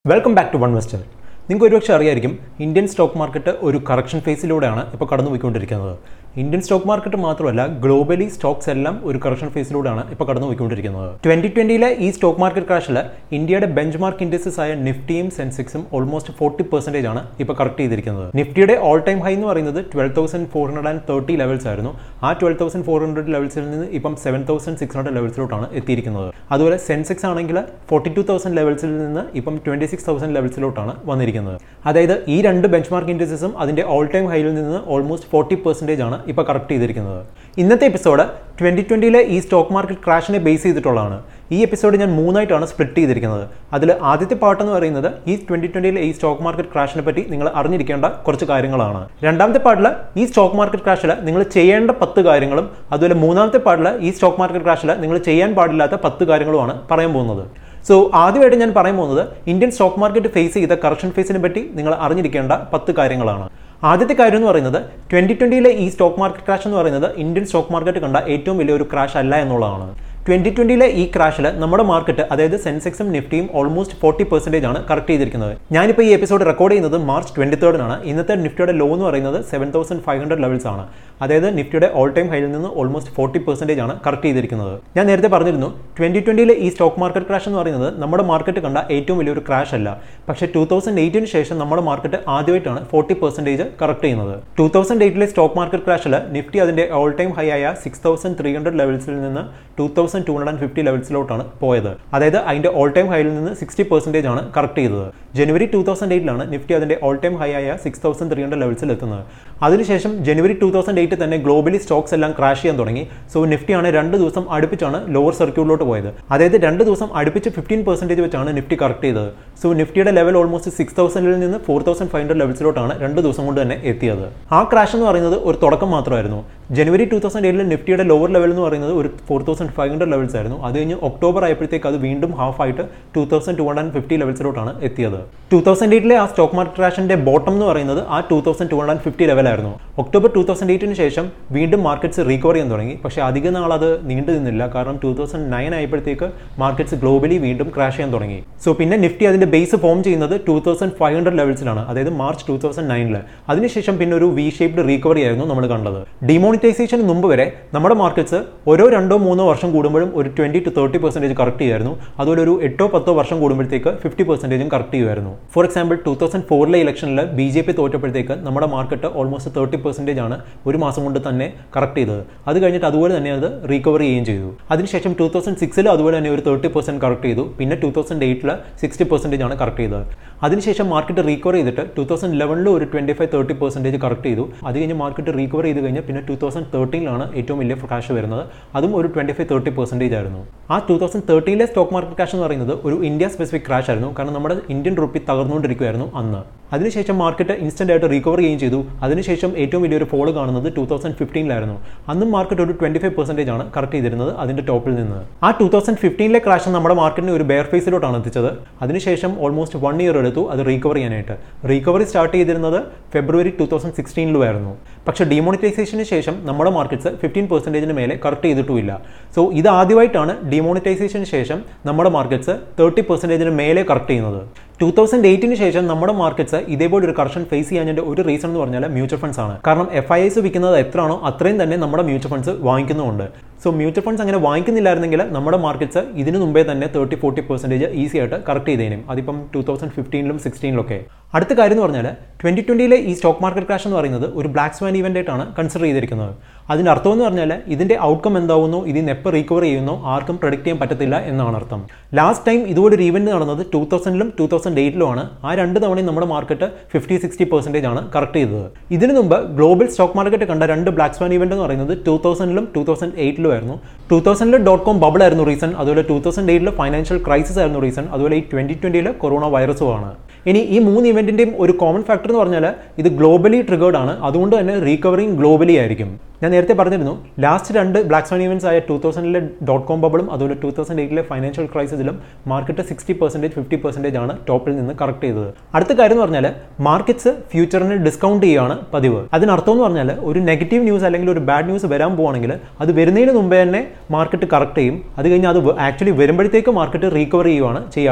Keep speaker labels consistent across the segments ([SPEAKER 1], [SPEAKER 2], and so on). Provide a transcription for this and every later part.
[SPEAKER 1] welcome back to one vester നിങ്ങൾക്ക് ഒരുപക്ഷെ അറിയായിരിക്കും ഇന്ത്യൻ സ്റ്റോക്ക് മാർക്കറ്റ് ഒരു കറക്ഷൻ ഫേസിലൂടെയാണ് ഇപ്പോൾ കടന്നുപോയിക്കൊണ്ടിരിക്കുന്നത് ഇന്ത്യൻ സ്റ്റോക്ക് മാർക്കറ്റ് മാത്രമല്ല ഗ്ലോബലി സ്റ്റോക്സ് എല്ലാം ഒരു കറക്ഷൻ ഫേസിലൂടെയാണ് ഇപ്പോൾ കടന്നുപോയിക്കൊണ്ടിരിക്കുന്നത് ട്വന്റി ട്വന്റിയിലെ ഈ സ്റ്റോക്ക് മാർക്കറ്റ് ക്രാഷിൽ ഇന്ത്യയുടെ ബെഞ്ച് മാർക്ക് ഇൻഡസ്ട്രീസ് ആയ നിഫ്റ്റിയും സെൻസെക്സും ഓൾമോസ്റ്റ് ഫോർട്ടി പെർസെൻറ്റേജ് ആണ് ഇപ്പോൾ കറക്റ്റ് ചെയ്തിരിക്കുന്നത് നിഫ്റ്റിയുടെ ഓൾ ടൈം ഹൈ എന്ന് പറയുന്നത് twelve thousand four hundred and thirty levels ആയിരുന്നു ആ ട്വൽവ് തൗസൻഡ് ഫോർ ഹൺഡ്രഡ് ലെവൽസിൽ നിന്ന് ഇപ്പം സെവൻ തൗസൻഡ് സിക്സ് ഹൺഡ്രഡ് ലെവൽസിലോട്ടാണ് എത്തിയിരിക്കുന്നത് അതുപോലെ സെൻസെക്സ് ആണെങ്കിൽ ഫോർട്ടി ടു തൗസൻഡ് ലെവൽസിൽ നിന്ന് ഇപ്പം ട്വന്റി സിക്സ് തൗസൻഡ് ലെവൽസിലോട്ടാണ് വന്നിരിക്കുന്നത് അതായത് ഈ രണ്ട് ബെഞ്ച് മാർക്ക് ഇൻഡസ്ട്രീസും അതിന്റെ ഓൾ ടൈം ഹൈയിൽ നിന്ന് ഓൾമോസ്റ്റ് ഫോർട്ടി പെർസെൻറ്റേജ് ആണ് ഇപ്പോൾ കറക്റ്റ് ചെയ്തിരിക്കുന്നത് ഇന്നത്തെ എപ്പിസോഡ് ട്വന്റി ട്വന്റിയിലെ ഈ സ്റ്റോക്ക് മാർക്കറ്റ് ക്രാഷിനെ ബേസ് ചെയ്തിട്ടുള്ളതാണ് ഈ എപ്പിസോഡ് ഞാൻ മൂന്നായിട്ടാണ് സ്പ്ലിറ്റ് ചെയ്തിരിക്കുന്നത് അതിൽ ആദ്യത്തെ പാർട്ട് എന്ന് പറയുന്നത് ഈ ട്വന്റി ട്വന്റിയിലെ ഈ സ്റ്റോക്ക് മാർക്കറ്റ് ക്രാഷിനെ പറ്റി നിങ്ങൾ അറിഞ്ഞിരിക്കേണ്ട കുറച്ച് കാര്യങ്ങളാണ് രണ്ടാമത്തെ പാർട്ടിൽ ഈ സ്റ്റോക്ക് മാർക്കറ്റ് ക്രാഷിൽ നിങ്ങൾ ചെയ്യേണ്ട പത്ത് കാര്യങ്ങളും അതുപോലെ മൂന്നാമത്തെ പാർട്ടിൽ ഈ സ്റ്റോക്ക് മാർക്കറ്റ് ക്രാഷിൽ നിങ്ങൾ ചെയ്യാൻ പാടില്ലാത്ത പത്ത് കാര്യങ്ങളുമാണ് പറയാൻ പോകുന്നത് സോ ആദ്യമായിട്ട് ഞാൻ പറയാൻ പോകുന്നത് ഇന്ത്യൻ സ്റ്റോക്ക് മാർക്കറ്റ് ഫേസ് ചെയ്ത കറക്ഷൻ ഫേസിനെ പറ്റി നിങ്ങൾ അറിഞ്ഞിരിക്കേണ്ട പത്ത് കാര്യങ്ങളാണ് ആദ്യത്തെ കാര്യം എന്ന് പറയുന്നത് ട്വന്റി ട്വന്റിയിലെ ഈ സ്റ്റോക്ക് മാർക്കറ്റ് ക്രാഷ് എന്ന് പറയുന്നത് ഇന്ത്യൻ സ്റ്റോക്ക് മാർക്കറ്റ് കണ്ട ഏറ്റവും വലിയ ഒരു ക്രാഷ് അല്ല എന്നുള്ളതാണ് ട്വന്റി ട്വന്റിയിലെ ഈ ക്രാഷിൽ നമ്മുടെ മാർക്കറ്റ് അതായത് സെൻസെക്സും നിഫ്റ്റിയും ഓൾമോസ്റ്റ് ഫോർട്ടി പെർസെൻറ്റേജ് ആണ് കറക്റ്റ് ചെയ്തിരിക്കുന്നത് ഞാനിപ്പോൾ ഈ എപ്പിസോഡ് റെക്കോർഡ് ചെയ്യുന്നത് മാർച്ച് ട്വന്റി തേർഡിനാണ് ഇന്നത്തെ നിഫ്റ്റിയുടെ ലോ എന്ന് പറയുന്നത് seven thousand five hundred levels ആണ് അതായത് നിഫ്റ്റിയുടെ ഓൾ ടൈം ഹൈയിൽ നിന്ന് ഓൾമോസ്റ്റ് ഫോർട്ടി പെർസെൻറ്റേജ് ആണ് കറക്റ്റ് ചെയ്തിരിക്കുന്നത് ഞാൻ നേരത്തെ പറഞ്ഞിരുന്നു ട്വന്റി ട്വന്റിയിലെ ഈ സ്റ്റോക്ക് മാർക്കറ്റ് ക്രാഷ് എന്ന് പറയുന്നത് നമ്മുടെ മാർക്കറ്റ് കണ്ട ഏറ്റവും വലിയൊരു ക്രാഷ് അല്ല പക്ഷേ ടൂ തൗസൻഡ് എയ്റ്റിന് ശേഷം നമ്മുടെ മാർക്കറ്റ് ആദ്യമായിട്ടാണ് ഫോർട്ടി പെർസെൻറ്റേജ് കറക്റ്റ് ചെയ്യുന്നത് ടൂ തൗസൻഡ് എയ്റ്റിലെ സ്റ്റോക്ക് മാർക്കറ്റ് ക്രാഷിൽ നിഫ്റ്റി അതിന്റെ ഓൾ ടൈം ഹൈ ആയ സിക്സ് തൗസൻഡ് ത്രീ ഹൺഡ്രഡ് ലെവൽസിൽ നിന്ന് two thousand two hundred fifty ലെവൽസിലോട്ടാണ് പോയത് അതായത് അതിന്റെ ഓൾ ടൈം ഹൈയിൽ നിന്ന് സിക്സ്റ്റി പെർസെൻറ്റേജ് ആണ് കറക്റ്റ് ചെയ്തത് ജനുവരി ടൂ തൗസൻഡ് എയ്റ്റിലാണ് നിഫ്റ്റി അതിന്റെ ഓൾ ടൈം ഹൈ ആയ സിക്സ് തൗസൻഡ് ത്രീ ഹൺഡ്രഡ് ലെവൽസിൽ എത്തുന്നത് അതിനുശേഷം ജനുവരി ടൂ തൗസൻഡ് എയ്റ്റ് തന്നെ ഗ്ലോബലി സ്റ്റോക്സ് എല്ലാം ക്രാഷ് ചെയ്യാൻ തുടങ്ങി സോ നിഫ്റ്റിയാണ് രണ്ട് ദിവസം അടുപ്പിച്ചാണ് ലോവർ സർക്യൂട്ടിലോട്ട് പോയത് അതായത് രണ്ട് ദിവസം അടുപ്പിച്ച് ഫിഫ്റ്റീൻ പെർസെൻറ്റേജ് വെച്ചാണ് നിഫ്റ്റി കറക്റ്റ് ചെയ്തത് സോ നിഫ്റ്റിയുടെ ലെവൽ ഓൾമോസ്റ്റ് സിക്സ് തൗസൻഡിൽ നിന്ന് ഫോർ തൗസൻഡ് ഫൈവ് ഹൺഡ്രഡ് ലെവൽസിലോട്ടാണ് രണ്ട് ദിവസം കൊണ്ട് തന്നെ എത്തിയത് ആ ക്രാഷ് എന്ന് പറയുന്നത് ഒരു തുടക്കം മാത്രമായിരുന്നു ജനുവരി ടൂ തൗസൻഡ് എയ്റ്റിൽ നിഫ്റ്റിയുടെ ലോവർ ലെവൽ എന്ന് പറയുന്നത് ഒരു four thousand five hundred levels ആയിരുന്നു അത് കഴിഞ്ഞ് ഒക്ടോബർ ആയപ്പോഴത്തേക്ക് അത് വീണ്ടും ഹാഫ് ആയിട്ട് two thousand two hundred fifty ലെവൽസിലോട്ടാണ് എത്തിയത് ടൂ തൗസൻഡ് എയ്റ്റിലെ ആ സ്റ്റോക്ക് മാർക്കറ്റ് ക്രാഷിന്റെ ബോട്ടം എന്ന് പറയുന്നത് ആ two thousand two hundred fifty ലെവലായിരുന്നു ഒക്ടോബർ ടൂ തൗസൻഡ് എയ്റ്റിന് ശേഷം വീണ്ടും മാർക്കറ്റ്സ് റീകവർ ചെയ്യാൻ തുടങ്ങി പക്ഷേ അധിക നാൾ അത് നീണ്ടു നിന്നില്ല കാരണം ടൂ തൗസൻഡ് നയൻ ആയപ്പോഴത്തേക്ക് മാർക്കറ്റ്സ് ഗ്ലോബലി വീണ്ടും ക്രാഷ് ചെയ്യാൻ തുടങ്ങി സോ പിന്നെ നിഫ്റ്റി അതിന്റെ ബേസ് ഫോം ചെയ്യുന്നത് ടൂ തൗസൻഡ് ഫൈവ് ഹൺഡ്രഡ് ലെവൽസിലാണ് അതായത് മാർച്ച് ടൂ തൗസൻഡ് നയനിൽ അതിനുശേഷം പിന്നെ ഒരു വി ഷേപ്ഡ് റീകവറി ആയിരുന്നു നമ്മൾ കണ്ടത് ഡിമോണിറ്റൈസേഷന് മുമ്പ് വരെ നമ്മുടെ മാർക്കറ്റ്സ് ഓരോ രണ്ടോ മൂന്നോ വർഷം കൂടുമ്പോഴും ഒരു twenty to thirty percentage correct ചെയ്യുമായിരുന്നു അതുപോലെ ഒരു എട്ടോ പത്തോ വർഷം കൂടുമ്പോഴത്തേക്ക് ഫിഫ്റ്റി പെർസെൻറ്റേജും കറക്റ്റ് ചെയ്യുമായിരുന്നു ഫോർ എക്സാമ്പിൾ ടൂ തൗസൻഡ് ഫോറിലെ ഇലക്ഷനിൽ ബി ജെ പി തോറ്റപ്പോഴത്തേക്ക് നമ്മുടെ മാർക്കറ്റ് ഓൾമോസ്റ്റ് തേർട്ടി പെർസെൻറ്റേജ് ആണ് ഒരു മാസം കൊണ്ട് തന്നെ കറക്റ്റ് ചെയ്തത് അത് കഴിഞ്ഞിട്ട് അതുപോലെ തന്നെ അത് റീകവർ ചെയ്യുകയും ചെയ്തു അതിനുശേഷം ടൂ തൗസൻഡ് സിക്സിൽ അതുപോലെ തന്നെ ഒരു തേർട്ടി പെർസെൻറ്റ് കറക്റ്റ് ചെയ്തു പിന്നെ ടൂ തൗസൻഡ് എയ്റ്റിൽ സിക്സ്റ്റി പെർസെൻറ്റേജ് ആണ് കറക്റ്റ് ചെയ്തത് അതിനുശേഷം മാർക്കറ്റ് റീകവർ ചെയ്തിട്ട് ടൂ തൗസൻഡ് ലെവനിൽ ഒരു twenty five thirty percentage correct ചെയ്തു അത് കഴിഞ്ഞ് മാർക്കറ്റ് റീകവർ ചെയ്ത് കഴിഞ്ഞ് പിന്നെ ടൂ തൗസൻഡ് തേർട്ടീനിലാണ് ഏറ്റവും വലിയ ക്രാഷ് വരുന്നത് അതും ഒരു ട്വൻറ്റി ഫൈവ് തേർട്ടി പെർസെൻറ്റേജ് ആയിരുന്നു ആ ടൂ തൗസൻഡ് തേർട്ടീനിലെ സ്റ്റോക്ക് മാർക്കറ്റ് ക്രാഷ് എന്ന് പറയുന്നത് ഒരു ഇന്ത്യ സ്പെസിഫിക് ക്രാഷ് ആയിരുന്നു കാരണം നമ്മുടെ ഇന്ത്യൻ റുപ്പി തകർന്നുകൊണ്ടിരിക്കുകയായിരുന്നു അന്ന് അതിനുശേഷം മാർക്കറ്റ് ഇൻസ്റ്റന്റ് ആയിട്ട് റീകവർ ചെയ്യുകയും ചെയ്തു അതിനുശേഷം ഏറ്റവും വലിയൊരു ഫോള് കാണുന്നത് ടൂ തൗസൻഡ് ഫിഫ്റ്റീനിലായിരുന്നു അന്നും മാർക്കറ്റ് ഒരു ട്വന്റി ഫൈവ് പെർസെൻറ്റേജ് ആണ് കറക്റ്റ് ചെയ്തിരുന്നത് അതിന്റെ ടോപ്പിൽ നിന്ന് ആ ടൂ തൗസൻഡ് ഫിഫ്റ്റീനിലെ ക്രാഷ് നമ്മുടെ മാർക്കറ്റിന് ഒരു ബെയർ ഫേസിലോട്ടാണ് എത്തിച്ചത് അതിനുശേഷം ഓൾമോസ്റ്റ് വൺ ഇയർ എടുത്തു അത് റീകവർ ചെയ്യാനായിട്ട് റീകവറി സ്റ്റാർട്ട് ചെയ്തിരുന്നത് ഫെബ്രുവരി ടൂ തൗസൻഡ് സിക്സ്റ്റീനിലുമായിരുന്നു പക്ഷേ ഡിമോണിറ്റൈസേഷന് ശേഷം നമ്മുടെ മാർക്കറ്റ്സ് ഫിഫ്റ്റീൻ പെർസെൻറ്റേജിന് മേലെ കറക്റ്റ് ചെയ്തിട്ടുമില്ല സോ ഇത് ആദ്യമായിട്ടാണ് ഡിമോണിറ്റൈസേഷന് ശേഷം നമ്മുടെ മാർക്കറ്റ്സ് തേർട്ടി പെർസെൻറ്റേജിന് മേലെ കറക്റ്റ് ചെയ്യുന്നത് ടൂ തൗസൻഡ് എയ്റ്റിന് ശേഷം നമ്മുടെ മാർക്കറ്റ്സ് ഇതേപോലെ ഒരു കറക്ഷൻ ഫേസ് ചെയ്യാനതിന്റെ ഒരു റീസൺ എന്ന് പറഞ്ഞാൽ മ്യൂച്വൽ ഫണ്ട്സ് ആണ് കാരണം എഫ് ഐ എസ് വിൽക്കുന്നത് എത്രയാണോ അത്രയും തന്നെ നമ്മുടെ മ്യൂച്വൽ ഫണ്ട്സ് വാങ്ങിക്കുന്നുമുണ്ട് സോ മ്യൂച്വൽ ഫണ്ട്സ് അങ്ങനെ വാങ്ങിക്കുന്നില്ലായിരുന്നെങ്കിൽ നമ്മുടെ മാർക്കറ്റ്സ് ഇതിനു മുമ്പേ തന്നെ തേർട്ടി ഫോർട്ടി പെർസെൻറ്റേജ് ഈസി ആയിട്ട് കറക്റ്റ് ചെയ്തേനും അതിപ്പം ടൂ തൗസൻഡ് ഫിഫ്റ്റീനിലും സിക്സ്റ്റീനിലൊക്കെ അടുത്ത കാര്യം എന്ന് പറഞ്ഞാൽ ട്വന്റി ട്വന്റിയിലെ ഈ സ്റ്റോക്ക് മാർക്കറ്റ് ക്രാഷ് എന്ന് പറയുന്നത് ഒരു ബ്ലാക്ക് സ്വാൻ ഇവന്റ് ആയിട്ടാണ് കൺസിഡർ ചെയ്തിരിക്കുന്നത് അതിന്റെ അർത്ഥം എന്ന് പറഞ്ഞാൽ ഇതിന്റെ ഔട്ട്കം എന്താവുന്നു ഇതിന് എപ്പോൾ റീകവർ ചെയ്യുന്നു ആർക്കും പ്രഡിക്റ്റ് ചെയ്യാൻ പറ്റത്തില്ല എന്നാണ് അർത്ഥം ലാസ്റ്റ് ടൈം ഇതുപോലൊരു ഇവന്റ് നടന്നത് ടൂ തൗസൻഡിലും ടൂ തൗസൻഡ് എയ്റ്റിലുമാണ് ആ രണ്ട് തവണയും നമ്മുടെ മാർക്കറ്റ് ഫിഫ്റ്റി സിക്സ്റ്റി പെർസെൻറ്റേജ് ആണ് കറക്റ്റ് ചെയ്തത് ഇതിനു മുമ്പ് ഗ്ലോബൽ സ്റ്റോക്ക് മാർക്കറ്റ് കണ്ട രണ്ട് ബ്ലാക്ക് സ്വാൻ ഇവന്റ് എന്ന് പറയുന്നത് ടൂ തൗസൻഡിലും ടൂ തൗസൻഡ് എയ്റ്റിലും ആയിരുന്നു ടൂ തൗസൻഡിൽ ഡോട്ട് കോം ബബിൾ ആയിരുന്നു റീസൺ അതുപോലെ ടൂ തൗസൻഡ് എയ്റ്റിൽ ഫൈനാൻഷ്യൽ ക്രൈസിസ് ആയിരുന്നു റീസൺ അതുപോലെ ഈ ട്വന്റി ട്വന്റിയിൽ കൊറോണ വൈറസും ആണ് ഇനി ഈ മൂന്ന് ഇവന്റിന്റെയും ഒരു കോമൺ ഫാക്ടർ എന്ന് പറഞ്ഞാൽ ഇത് ഗ്ലോബലി ട്രിഗേർഡ് ആണ് അതുകൊണ്ട് തന്നെ റീകവറിങ് ഗ്ലോബലി ആയിരിക്കും ഞാൻ നേരത്തെ പറഞ്ഞിരുന്നു ലാസ്റ്റ് രണ്ട് ബ്ലാക്ക് സ്വാൻ ഇവന്റ്സ് ആയ ടൂ തൗസൻഡിലെ ഡോട്ട് കോം ബബിളും അതുപോലെ ടൂ തൗസൻഡ് എയ്റ്റിലെ ഫൈനാൻഷ്യൽ ക്രൈസിസിലും market sixty percentage fifty percentage ആണ് ടോപ്പിൽ നിന്ന് കറക്റ്റ് ചെയ്തത് അടുത്ത കാര്യം എന്ന് പറഞ്ഞാൽ മാർക്കറ്റ്സ് ഫ്യൂച്ചറിന് ഡിസ്കൗണ്ട് ചെയ്യുകയാണ് പതിവ് അതിനർത്ഥം എന്ന് പറഞ്ഞാൽ ഒരു നെഗറ്റീവ് ന്യൂസ് അല്ലെങ്കിൽ ഒരു ബാഡ് ന്യൂസ് വരാൻ പോവാണെങ്കിൽ അത് വരുന്നതിന് മുമ്പേ തന്നെ മാർക്കറ്റ് കറക്റ്റ് ചെയ്യും അത് കഴിഞ്ഞ് അത് ആക്ച്വലി വരുമ്പോഴത്തേക്ക് മാർക്കറ്റ് റീകവർ ചെയ്യുവാണ് ചെയ്യാറ്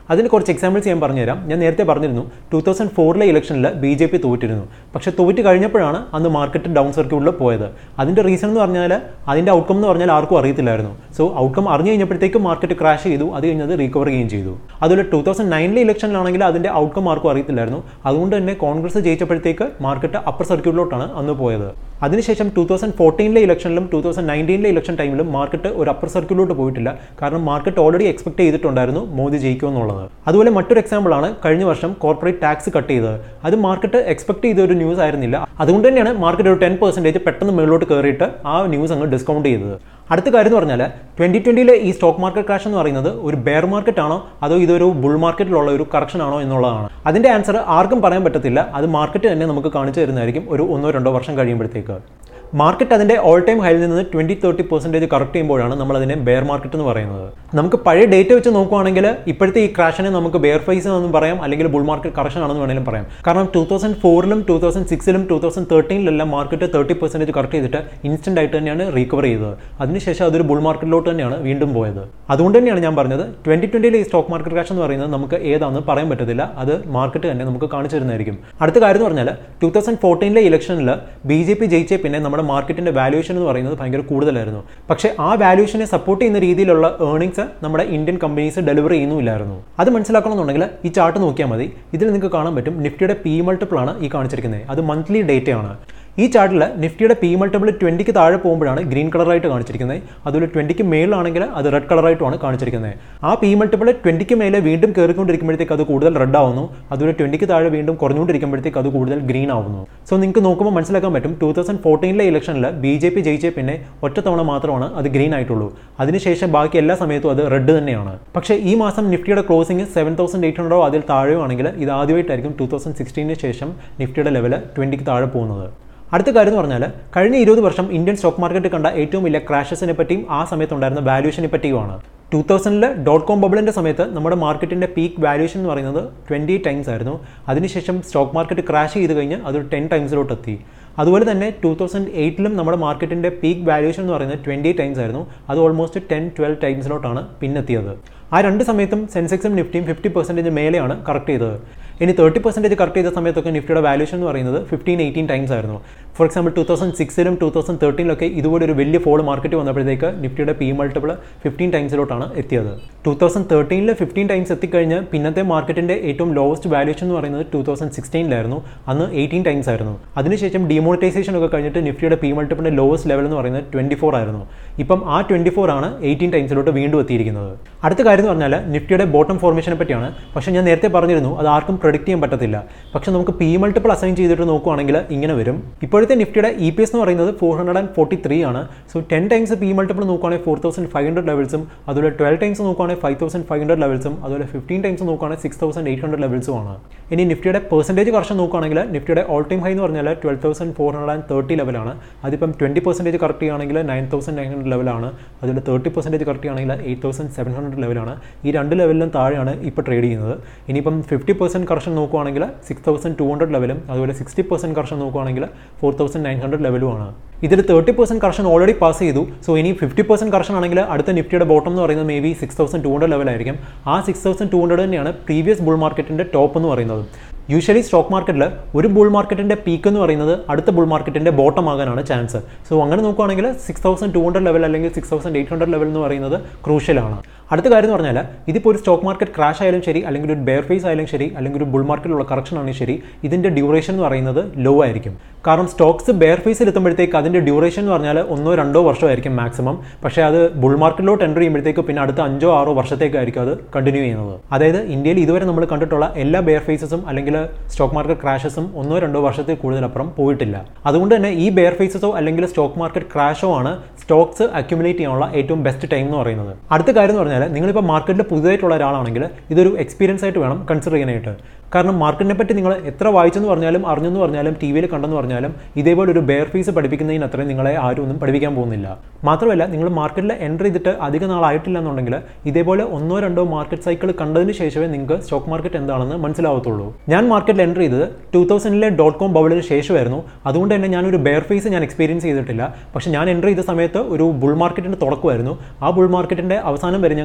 [SPEAKER 1] അതിന് കുറച്ച് എക്സാമ്പിൾസ് ഞാൻ പറഞ്ഞുതരാം ഞാൻ നേരത്തെ പറഞ്ഞിരുന്നു ടൂ തൗസൻഡ് ഫോറിലെ ഇലക്ഷനിൽ ബി ജെ പി തോറ്റിരുന്നു പക്ഷേ തോറ്റ് കഴിഞ്ഞപ്പോഴാണ് അന്ന് മാർക്കറ്റ് ഡൗൺ സർക്യൂട്ടിൽ പോയത് അതിൻ്റെ റീസൺ എന്ന് പറഞ്ഞാൽ അതിൻ്റെ ഔട്ട്കം എന്ന് പറഞ്ഞാൽ ആർക്കും അറിയത്തില്ലായിരുന്നു സോ ഔട്ട്കം അറിഞ്ഞു കഴിഞ്ഞപ്പോഴത്തേക്കും മാർക്കറ്റ് ക്രാഷ് ചെയ്തു അത് കഴിഞ്ഞത് റീകവർ ചെയ്യുകയും ചെയ്തു അതുപോലെ ടൂ തൗസൻഡ് നയനിലെ ഇലക്ഷനിലാണെങ്കിൽ അതിൻ്റെ ഔട്ട്കം ആർക്കും അറിയത്തില്ലായിരുന്നു അതുകൊണ്ട് തന്നെ കോൺഗ്രസ് ജയിച്ചപ്പോഴത്തേക്ക് മാർക്കറ്റ് അപ്പർ സർക്യൂട്ടിലോട്ടാണ് അന്ന് പോയത് അതിനുശേഷം ടൂ തൗസൻഡ് ഫോർട്ടീനിലെ ഇലക്ഷനിലും ടൂ തൗസൻഡ് നയൻറ്റീനിലെ ഇലക്ഷൻ ടൈമിലും മാർക്കറ്റ് ഒരു അപ്പർ സർക്യൂട്ടിലോട്ട് പോയിട്ടില്ല കാരണം മാർക്കറ്റ് ഓൾറെഡി എക്സ്പെക്ട് ചെയ്തിട്ടുണ്ടായിരുന്നു മോദി ജയിക്കുമെന്നുള്ളത് അതുപോലെ മറ്റൊരു എക്സാമ്പിളാണ് കഴിഞ്ഞ വർഷം കോർപ്പറേറ്റ് ടാക്സ് കട്ട് ചെയ്തത് അത് മാർക്കറ്റ് എക്സ്പെക്ട് ചെയ്ത ഒരു ന്യൂസ് ആയിരുന്നില്ല അതുകൊണ്ട് തന്നെയാണ് മാർക്കറ്റ് ഒരു ടെൻ പെർസെൻറ്റേജ് പെട്ടെന്ന് മുകളിലോട്ട് കയറിയിട്ട് ആ ന്യൂസ് അങ്ങ് ഡിസ്കൗണ്ട് ചെയ്തത് അടുത്ത കാര്യം എന്ന് പറഞ്ഞാൽ ട്വൻറ്റി ട്വൻറ്റിയിലെ ഈ സ്റ്റോക്ക് മാർക്കറ്റ് ക്രാഷ് എന്ന് പറയുന്നത് ഒരു ബെയർ മാർക്കറ്റ് ആണോ അതോ ഇതൊരു ബുൾ മാർക്കറ്റിലുള്ള ഒരു കറക്ഷൻ ആണോ എന്നുള്ളതാണ് അതിൻ്റെ ആൻസർ ആർക്കും പറയാൻ പറ്റത്തില്ല അത് മാർക്കറ്റ് തന്നെ നമുക്ക് കാണിച്ചു തരുന്നതായിരിക്കും ഒരു ഒന്നോ രണ്ടോ വർഷം കഴിയുമ്പോഴത്തേക്ക് മാർക്കറ്റ് അതിൻ്റെ ഓൾ ടൈം ഹൈയിൽ നിന്ന് ട്വൻറ്റി തേർട്ടി പെർസെൻറ്റേജ് കറക്റ്റ് ചെയ്യുമ്പോഴാണ് നമ്മൾ അതിനെ ബെയർ മാർക്കറ്റ് എന്ന് പറയുന്നത് നമുക്ക് പഴയ ഡേറ്റ വെച്ച് നോക്കുവാണെങ്കിൽ ഇപ്പോഴത്തെ ഈ ക്രാഷിനെ നമുക്ക് ബെയർ ഫേസ് എന്നും പറയാം അല്ലെങ്കിൽ ബുൾ മാർക്കറ്റ് കറക്ഷൻ ആണെന്ന് വേണമെങ്കിലും പറയാം കാരണം ടൂ തൗസൻഡ് ഫോറിലും ടൂ തൗസൻഡ് സിക്സിലും ടൂ തൗസൻഡ് തേർട്ടീനിലെല്ലാം മാർക്കറ്റ് തേർട്ടി പെർസെൻറ്റേജ് കറക്റ്റ് ചെയ്തിട്ട് ഇൻസ്റ്റന്റ് ആയിട്ട് തന്നെയാണ് റീകവർ ചെയ്തത് അതിനുശേഷം അതൊരു ബുൾ മാർക്കറ്റിലോട്ട് തന്നെയാണ് വീണ്ടും പോയത് അതുകൊണ്ട് തന്നെയാണ് ഞാൻ പറഞ്ഞത് ട്വൻറ്റി ട്വൻറ്റിയിലെ ഈ സ്റ്റോക്ക് മാർക്കറ്റ് ക്രാഷ് എന്ന് പറയുന്നത് നമുക്ക് ഏതാണെന്ന് പറയാൻ പറ്റത്തില്ല അത് മാർക്കറ്റ് തന്നെ നമുക്ക് കാണിച്ചു തരുന്നതായിരിക്കും അടുത്ത കാര്യം എന്ന് പറഞ്ഞാൽ ടൂ തൗസൻഡ് ഫോർട്ടീനിലെ ഇലക്ഷനിൽ ബി ജെ പി ജയിച്ചേ പിന്നെ നമ്മുടെ മാർക്കറ്റിന്റെ വാല്യൂഷൻ എന്ന് പറയുന്നത് ഭയങ്കര കൂടുതലായിരുന്നു പക്ഷേ ആ വാല്യൂഷനെ സപ്പോർട്ട് ചെയ്യുന്ന രീതിയിലുള്ള ഏർണിങ്സ് നമ്മുടെ ഇന്ത്യൻ കമ്പനീസ് ഡെലിവർ ചെയ്യുന്നുമില്ലായിരുന്നു അത് മനസ്സിലാക്കണമെന്നുണ്ടെങ്കിൽ ഈ ചാർട്ട് നോക്കിയാൽ മതി ഇതിൽ നിങ്ങൾക്ക് കാണാൻ പറ്റും നിഫ്റ്റിയുടെ പി മൾട്ടിപ്പിൾ ആണ് ഈ കാണിച്ചിരിക്കുന്നത് അത് മന്ത്ലി ഡേറ്റയാണ് ഈ ചാർട്ടിൽ നിഫ്റ്റിയുടെ പി മൾട്ടിപ്പിൾ ട്വൻറ്റിക്ക് താഴെ പോകുമ്പോഴാണ് ഗ്രീൻ കളറായിട്ട് കാണിച്ചിരിക്കുന്നത് അതുപോലെ ട്വൻറ്റിക്ക് മേളിലാണെങ്കിൽ അത് റെഡ് കളറായിട്ടുമാണ് കാണിച്ചിരിക്കുന്നത് ആ പി മൾട്ടിപ്പിൾ ട്വൻറ്റിക്ക് മേലെ വീണ്ടും കയറിക്കൊണ്ടിരിക്കുമ്പോഴത്തേക്ക് അത് കൂടുതൽ റെഡ് ആവുന്നു അതുപോലെ ട്വൻറ്റിക്ക് താഴെ വീണ്ടും കുറഞ്ഞുകൊണ്ടിരിക്കുമ്പോഴത്തേക്ക് അത് കൂടുതൽ ഗ്രീൻ ആവുന്നു സോ നിങ്ങൾക്ക് നോക്കുമ്പോൾ മനസ്സിലാക്കാൻ പറ്റും ടൂ തൗസൻഡ് ഫോർട്ടീനിലെ ഇലക്ഷനിൽ ബി ജെ പി ജയിച്ചേ പിന്നെ ഒറ്റ തവണ മാത്രമാണ് അത് ഗ്രീൻ ആയിട്ടുള്ളൂ അതിനുശേഷം ബാക്കി എല്ലാ സമയത്തും അത് റെഡ് തന്നെയാണ് പക്ഷേ ഈ മാസം നിഫ്റ്റിയുടെ ക്ലോസിംഗ് സെവൻ തൗസൻഡ് എയ്റ്റ് ഹൺഡ്രഡോ അതിൽ താഴെയോ ആണെങ്കിൽ ഇത് ആദ്യമായിട്ടായിരിക്കും ടൂ തൗസൻഡ് സിക്സ്റ്റീനിന് ശേഷം നിഫ്റ്റിയുടെ ലെവൽ ട്വൻറ്റിക്ക് താഴെ പോകുന്നത് അടുത്ത കാര്യം എന്ന് പറഞ്ഞാൽ കഴിഞ്ഞ ഇരുപത് വർഷം ഇന്ത്യൻ സ്റ്റോക്ക് മാർക്കറ്റ് കണ്ട ഏറ്റവും വലിയ ക്രാഷസിനെ പറ്റിയും ആ സമയത്തുണ്ടായിരുന്ന വാല്യൂഷനെ പറ്റിയുമാണ് ടൂ തൗസൻഡിൽ ഡോട്ട് കോം ബബിളിൻ്റെ സമയത്ത് നമ്മുടെ മാർക്കറ്റിൻ്റെ പീക്ക് വാല്യൂഷൻ എന്ന് പറയുന്നത് ട്വൻറ്റി ടൈംസ് ആയിരുന്നു അതിനുശേഷം സ്റ്റോക്ക് മാർക്കറ്റ് ക്രാഷ് ചെയ്ത് കഴിഞ്ഞ് അത് ടെൻ ടൈംസിലോട്ട് എത്തി അതുപോലെ തന്നെ ടൂ തൗസൻഡ് എയ്റ്റിലും നമ്മുടെ മാർക്കറ്റിൻ്റെ പീക്ക് വാല്യൂഷൻ എന്ന് പറയുന്നത് ട്വൻറ്റി ടൈംസ് ആയിരുന്നു അത് ഓൾമോസ്റ്റ് ടെൻ ട്വൽവ് ടൈംസിലോട്ടാണ് പിന്നെത്തിയത് ആ രണ്ട് സമയത്തും സെൻസെക്സും നിഫ്റ്റിയും ഫിഫ്റ്റി പെർസെൻറ്റേജ് മേലെയാണ് കറക്റ്റ് ചെയ്തത് ഇനി തേർട്ടി പെർസെൻറ്റേജ് കറക്റ്റ് ചെയ്ത സമയത്തൊക്കെ നിഫ്റ്റിയുടെ വാല്യൂഷൻ എന്ന് പറയുന്നത് ഫിഫ്റ്റീൻ എയ്റ്റീൻ ടൈംസ് ആയിരുന്നു ഫോർ എക്സാമ്പിൾ ടൂ തൗസൻഡ് സിക്സിലും ടൂ തൗസൻഡ് തേർട്ടീനിലൊക്കെ ഇതുപോലെ ഒരു വലിയ ഫോൾ മാർക്കറ്റ് വന്നപ്പോഴത്തേക്ക് നിഫ്റ്റിയുടെ പി മൾട്ടിപ്പിൾ ഫിഫ്റ്റീൻ ടൈംസിലോട്ടാണ് എത്തിയത് ടൂ തൗസൻഡ് തേർട്ടീനിൽ ഫിഫ്റ്റീൻ ടൈംസ് എത്തിക്കഴിഞ്ഞ് പിന്നത്തെ മാർക്കറ്റിൻ്റെ ഏറ്റവും ലോവസ്റ്റ് വാല്യൂഷൻ എന്ന് പറയുന്നത് ടൂ തൗസൻഡ് സിക്സ്റ്റീനിലായിരുന്നു അന്ന് എയ്റ്റീൻ ടൈംസ് ആയിരുന്നു അതിനുശേഷം ഡിമോണിറ്റൈസേഷൻ ഒക്കെ കഴിഞ്ഞിട്ട് നിഫ്റ്റിയുടെ പി മൾട്ടിപ്പിളിൻ്റെ ലോവസ്റ്റ് ലെവൽ എന്ന് പറയുന്നത് ട്വൻറ്റി ഫോർ ആയിരുന്നു ഇപ്പം ആ ട്വൻറ്റി ഫോർ ആണ് എയ്റ്റീൻ ടൈംസിലോട്ട് വീണ്ടും എത്തിയിരിക്കുന്നത് അടുത്ത കാര്യം എന്ന് പറഞ്ഞാൽ നിഫ്റ്റിയുടെ ബോട്ടം ഫോർമേഷനെ പറ്റിയാണ് പക്ഷേ ഞാൻ നേരത്തെ പറഞ്ഞിരുന്നു അത് ആർക്കും പ്രൊഡിക്റ്റ് ചെയ്യാൻ പറ്റത്തില്ല പക്ഷേ നമുക്ക് പി മൾട്ടിപ്പിൾ അസൈൻ ചെയ്തിട്ട് നോക്കുവാണെങ്കിൽ ഇങ്ങനെ വരും ഇപ്പോഴത്തെ നിഫ്റ്റിയുടെ ഇ പി എസ് എന്ന് പറയുന്നത് four hundred and forty three ആണ് so ten times P multiple നോക്കുവാണെങ്കിൽ ഫോർ തൗസൻഡ് ഫൈവ് ഹൺഡ്രഡ് ലെവൽസും അതുപോലെ ട്വൽവ് ടൈംസ് നോക്കുവാണെങ്കിൽ ഫൈവ് തൗസൻഡ് ഫൈവ് ഹൺഡ്രഡ് ലെവൽസും അതുപോലെ ഫിഫ്റ്റീൻ ടൈംസ് നോക്കുവാണെങ്കിൽ സിക്സ് തൗസൻഡ് എയ്റ്റ് ഹൺഡ്രഡ് ലെവൽസും ആണ് ഇനി നിഫ്റ്റിയുടെ പെർസെൻറ്റേജ് കറക്ഷൻ നോക്കുകയാണെങ്കിൽ നിഫ്റ്റിയുടെ ഓൾ ടൈം ഹൈ എന്ന് പറഞ്ഞാൽ twelve thousand four hundred and thirty ലെവലാണ് അതിപ്പം ട്വൻറ്റി പെർസെൻറ്റേജ് കറക്റ്റ് ചെയ്യുകയാണെങ്കിൽ നയൻ തൗസൻഡ് നയൻ ഹൺഡ്രഡ് ലെവലാണ് അതുപോലെ തേർട്ടി പെർസെൻറ്റേജ് കറക്റ്റ് ചെയ്യുകയാണെങ്കിൽ എയ്റ്റ് തൗസൻഡ് സെവൻ ഹൺഡ്രഡ് ലെവലാണ് ഈ രണ്ട് ലെവലിലും താഴെയാണ് ഇപ്പോൾ ട്രേഡ് ചെയ്യുന്നത് ഇനിയിപ്പം ഫിഫ്റ്റി പെർസെൻറ്റ് കറക്ഷൻ നോക്കുവാണെങ്കിൽ സിക്സ് തൗസൻഡ് ടു ഹൺഡ്രഡ് ലെവലും അതുപോലെ സിക്സ്റ്റി പെർസെൻറ്റ് കറക്ഷൻ നോക്കുവാണെങ്കിൽ ഫോർ തൗസൻഡ് നയൻ ഹൺഡ്രഡ് ലെവലുമാണ് ഇതിൽ thirty percent correction already pass ചെയ്തു സോ ഇനി ഫിഫ്റ്റി പെർസെൻറ്റ് കറക്ഷൻ ആണെങ്കിൽ അടുത്ത നിഫ്റ്റിയുടെ ബോട്ടം എന്ന് പറയുന്നത് maybe six thousand two hundred ലെവലായിരിക്കും ആ സിക്സ് തൗസൻഡ് ടു ഹൺഡ്രഡ് തന്നെയാണ് പ്രീവിയസ് ബുൾ മാർക്കറ്റിൻ്റെ ടോപ്പ് എന്ന് പറയുന്നത് യൂഷ്വലി സ്റ്റോക്ക് മാർക്കറ്റിൽ ഒരു ബുൾ മാർക്കറ്റിൻ്റെ പീക്ക് എന്ന് പറയുന്നത് അടുത്ത ബുൾ മാർക്കറ്റിൻ്റെ ബോട്ടം ആകാനാണ് ചാൻസ് സോ അങ്ങനെ നോക്കുവാണെങ്കിൽ six thousand two hundred level അല്ലെങ്കിൽ six thousand eight hundred level എന്ന് പറയുന്നത് ക്രൂഷ്യലാണ് അടുത്ത കാര്യം എന്ന് പറഞ്ഞാൽ ഇതിപ്പോൾ ഒരു സ്റ്റോക്ക് മാർക്കറ്റ് ക്രാഷ് ആയാലും ശരി അല്ലെങ്കിൽ ഒരു ബെയർ ഫേസ് ആയാലും ശരി അല്ലെങ്കിൽ ഒരു ബുൾ മാർക്കറ്റിലുള്ള കറക്ഷൻ ആണെങ്കിലും ശരി ഇതിൻ്റെ ഡ്യൂറേഷൻ എന്ന് പറയുന്നത് ലോ ആയിരിക്കും കാരണം സ്റ്റോക്സ് ബെയർ ഫേസിൽ എത്തുമ്പോഴത്തേക്ക് അതിൻ്റെ ഡ്യൂറേഷൻ എന്ന് പറഞ്ഞാൽ ഒന്നോ രണ്ടോ വർഷമായിരിക്കും മാക്സിമം പക്ഷേ അത് ബുൾ മാർക്കറ്റിലോട്ട് എൻ്റർ ചെയ്യുമ്പോഴത്തേക്ക് പിന്നെ അടുത്ത അഞ്ചോ ആറോ വർഷത്തേക്കായിരിക്കും അത് കണ്ടിന്യൂ ചെയ്യുന്നത് അതായത് ഇന്ത്യയിൽ ഇതുവരെ നമ്മൾ കണ്ടിട്ടുള്ള എല്ലാ ബെയർ ഫേസസും അല്ലെങ്കിൽ സ്റ്റോക്ക് മാർക്കറ്റ് ക്രാഷസും ഒന്നോ രണ്ടോ വർഷത്തിൽ കൂടുതലപ്പുറം പോയിട്ടില്ല അതുകൊണ്ട് തന്നെ ഈ ബെയർ ഫേസസോ അല്ലെങ്കിൽ സ്റ്റോക്ക് മാർക്കറ്റ് ക്രാഷോ ആണ് സ്റ്റോക്സ് അക്യുമുലേറ്റ് ചെയ്യാനുള്ള ഏറ്റവും ബെസ്റ്റ് ടൈം എന്ന് പറയുന്നത് അടുത്ത കാര്യം എന്ന് പറഞ്ഞാൽ നിങ്ങളിപ്പോൾ മാർക്കറ്റിൽ പുതുതായിട്ടുള്ള ഒരാളാണെങ്കിൽ ഇതൊരു എക്സ്പീരിയൻസ് ആയിട്ട് വേണം കൺസിഡർ ചെയ്യാനായിട്ട് കാരണം മാർക്കറ്റിനെ പറ്റി നിങ്ങൾ എത്ര വായിച്ചെന്ന് പറഞ്ഞാലും അറിഞ്ഞെന്ന് പറഞ്ഞാലും ടി വിയിൽ കണ്ടെന്ന് പറഞ്ഞാലും ഇതേപോലെ ഒരു ബെയർ ഫീസ് പഠിപ്പിക്കുന്നതിന് അത്രയും നിങ്ങളെ ആരും ഒന്നും പഠിപ്പിക്കാൻ പോകുന്നില്ല മാത്രമല്ല നിങ്ങൾ മാർക്കറ്റിൽ എൻ്റർ ചെയ്തിട്ട് അധിക നാളായിട്ടില്ല എന്നുണ്ടെങ്കിൽ ഇതേപോലെ ഒന്നോ രണ്ടോ മാർക്കറ്റ് സൈക്കിൾ കണ്ടതിന് ശേഷമേ നിങ്ങൾക്ക് സ്റ്റോക്ക് മാർക്കറ്റ് എന്താണെന്ന് മനസ്സിലാവത്തുള്ളൂ ഞാൻ മാർക്കറ്റിൽ എൻ്റർ ചെയ്തത് ടൂ തൗസൻഡിലെ ഡോട്ട് കോം ബബിളിന് ശേഷമായിരുന്നു അതുകൊണ്ട് തന്നെ ഞാനൊരു ബെയർ ഫേസ് ഞാൻ എക്സ്പീരിയൻസ് ചെയ്തിട്ടില്ല പക്ഷേ ഞാൻ എൻ്റർ ചെയ്ത സമയത്ത് ഒരു ബുൾ മാർക്കറ്റിൻ്റെ തുടക്കമായിരുന്നു ആ ബുൾ മാർക്കറ്റിൻ്റെ അവസാനം വരെ ഞാൻ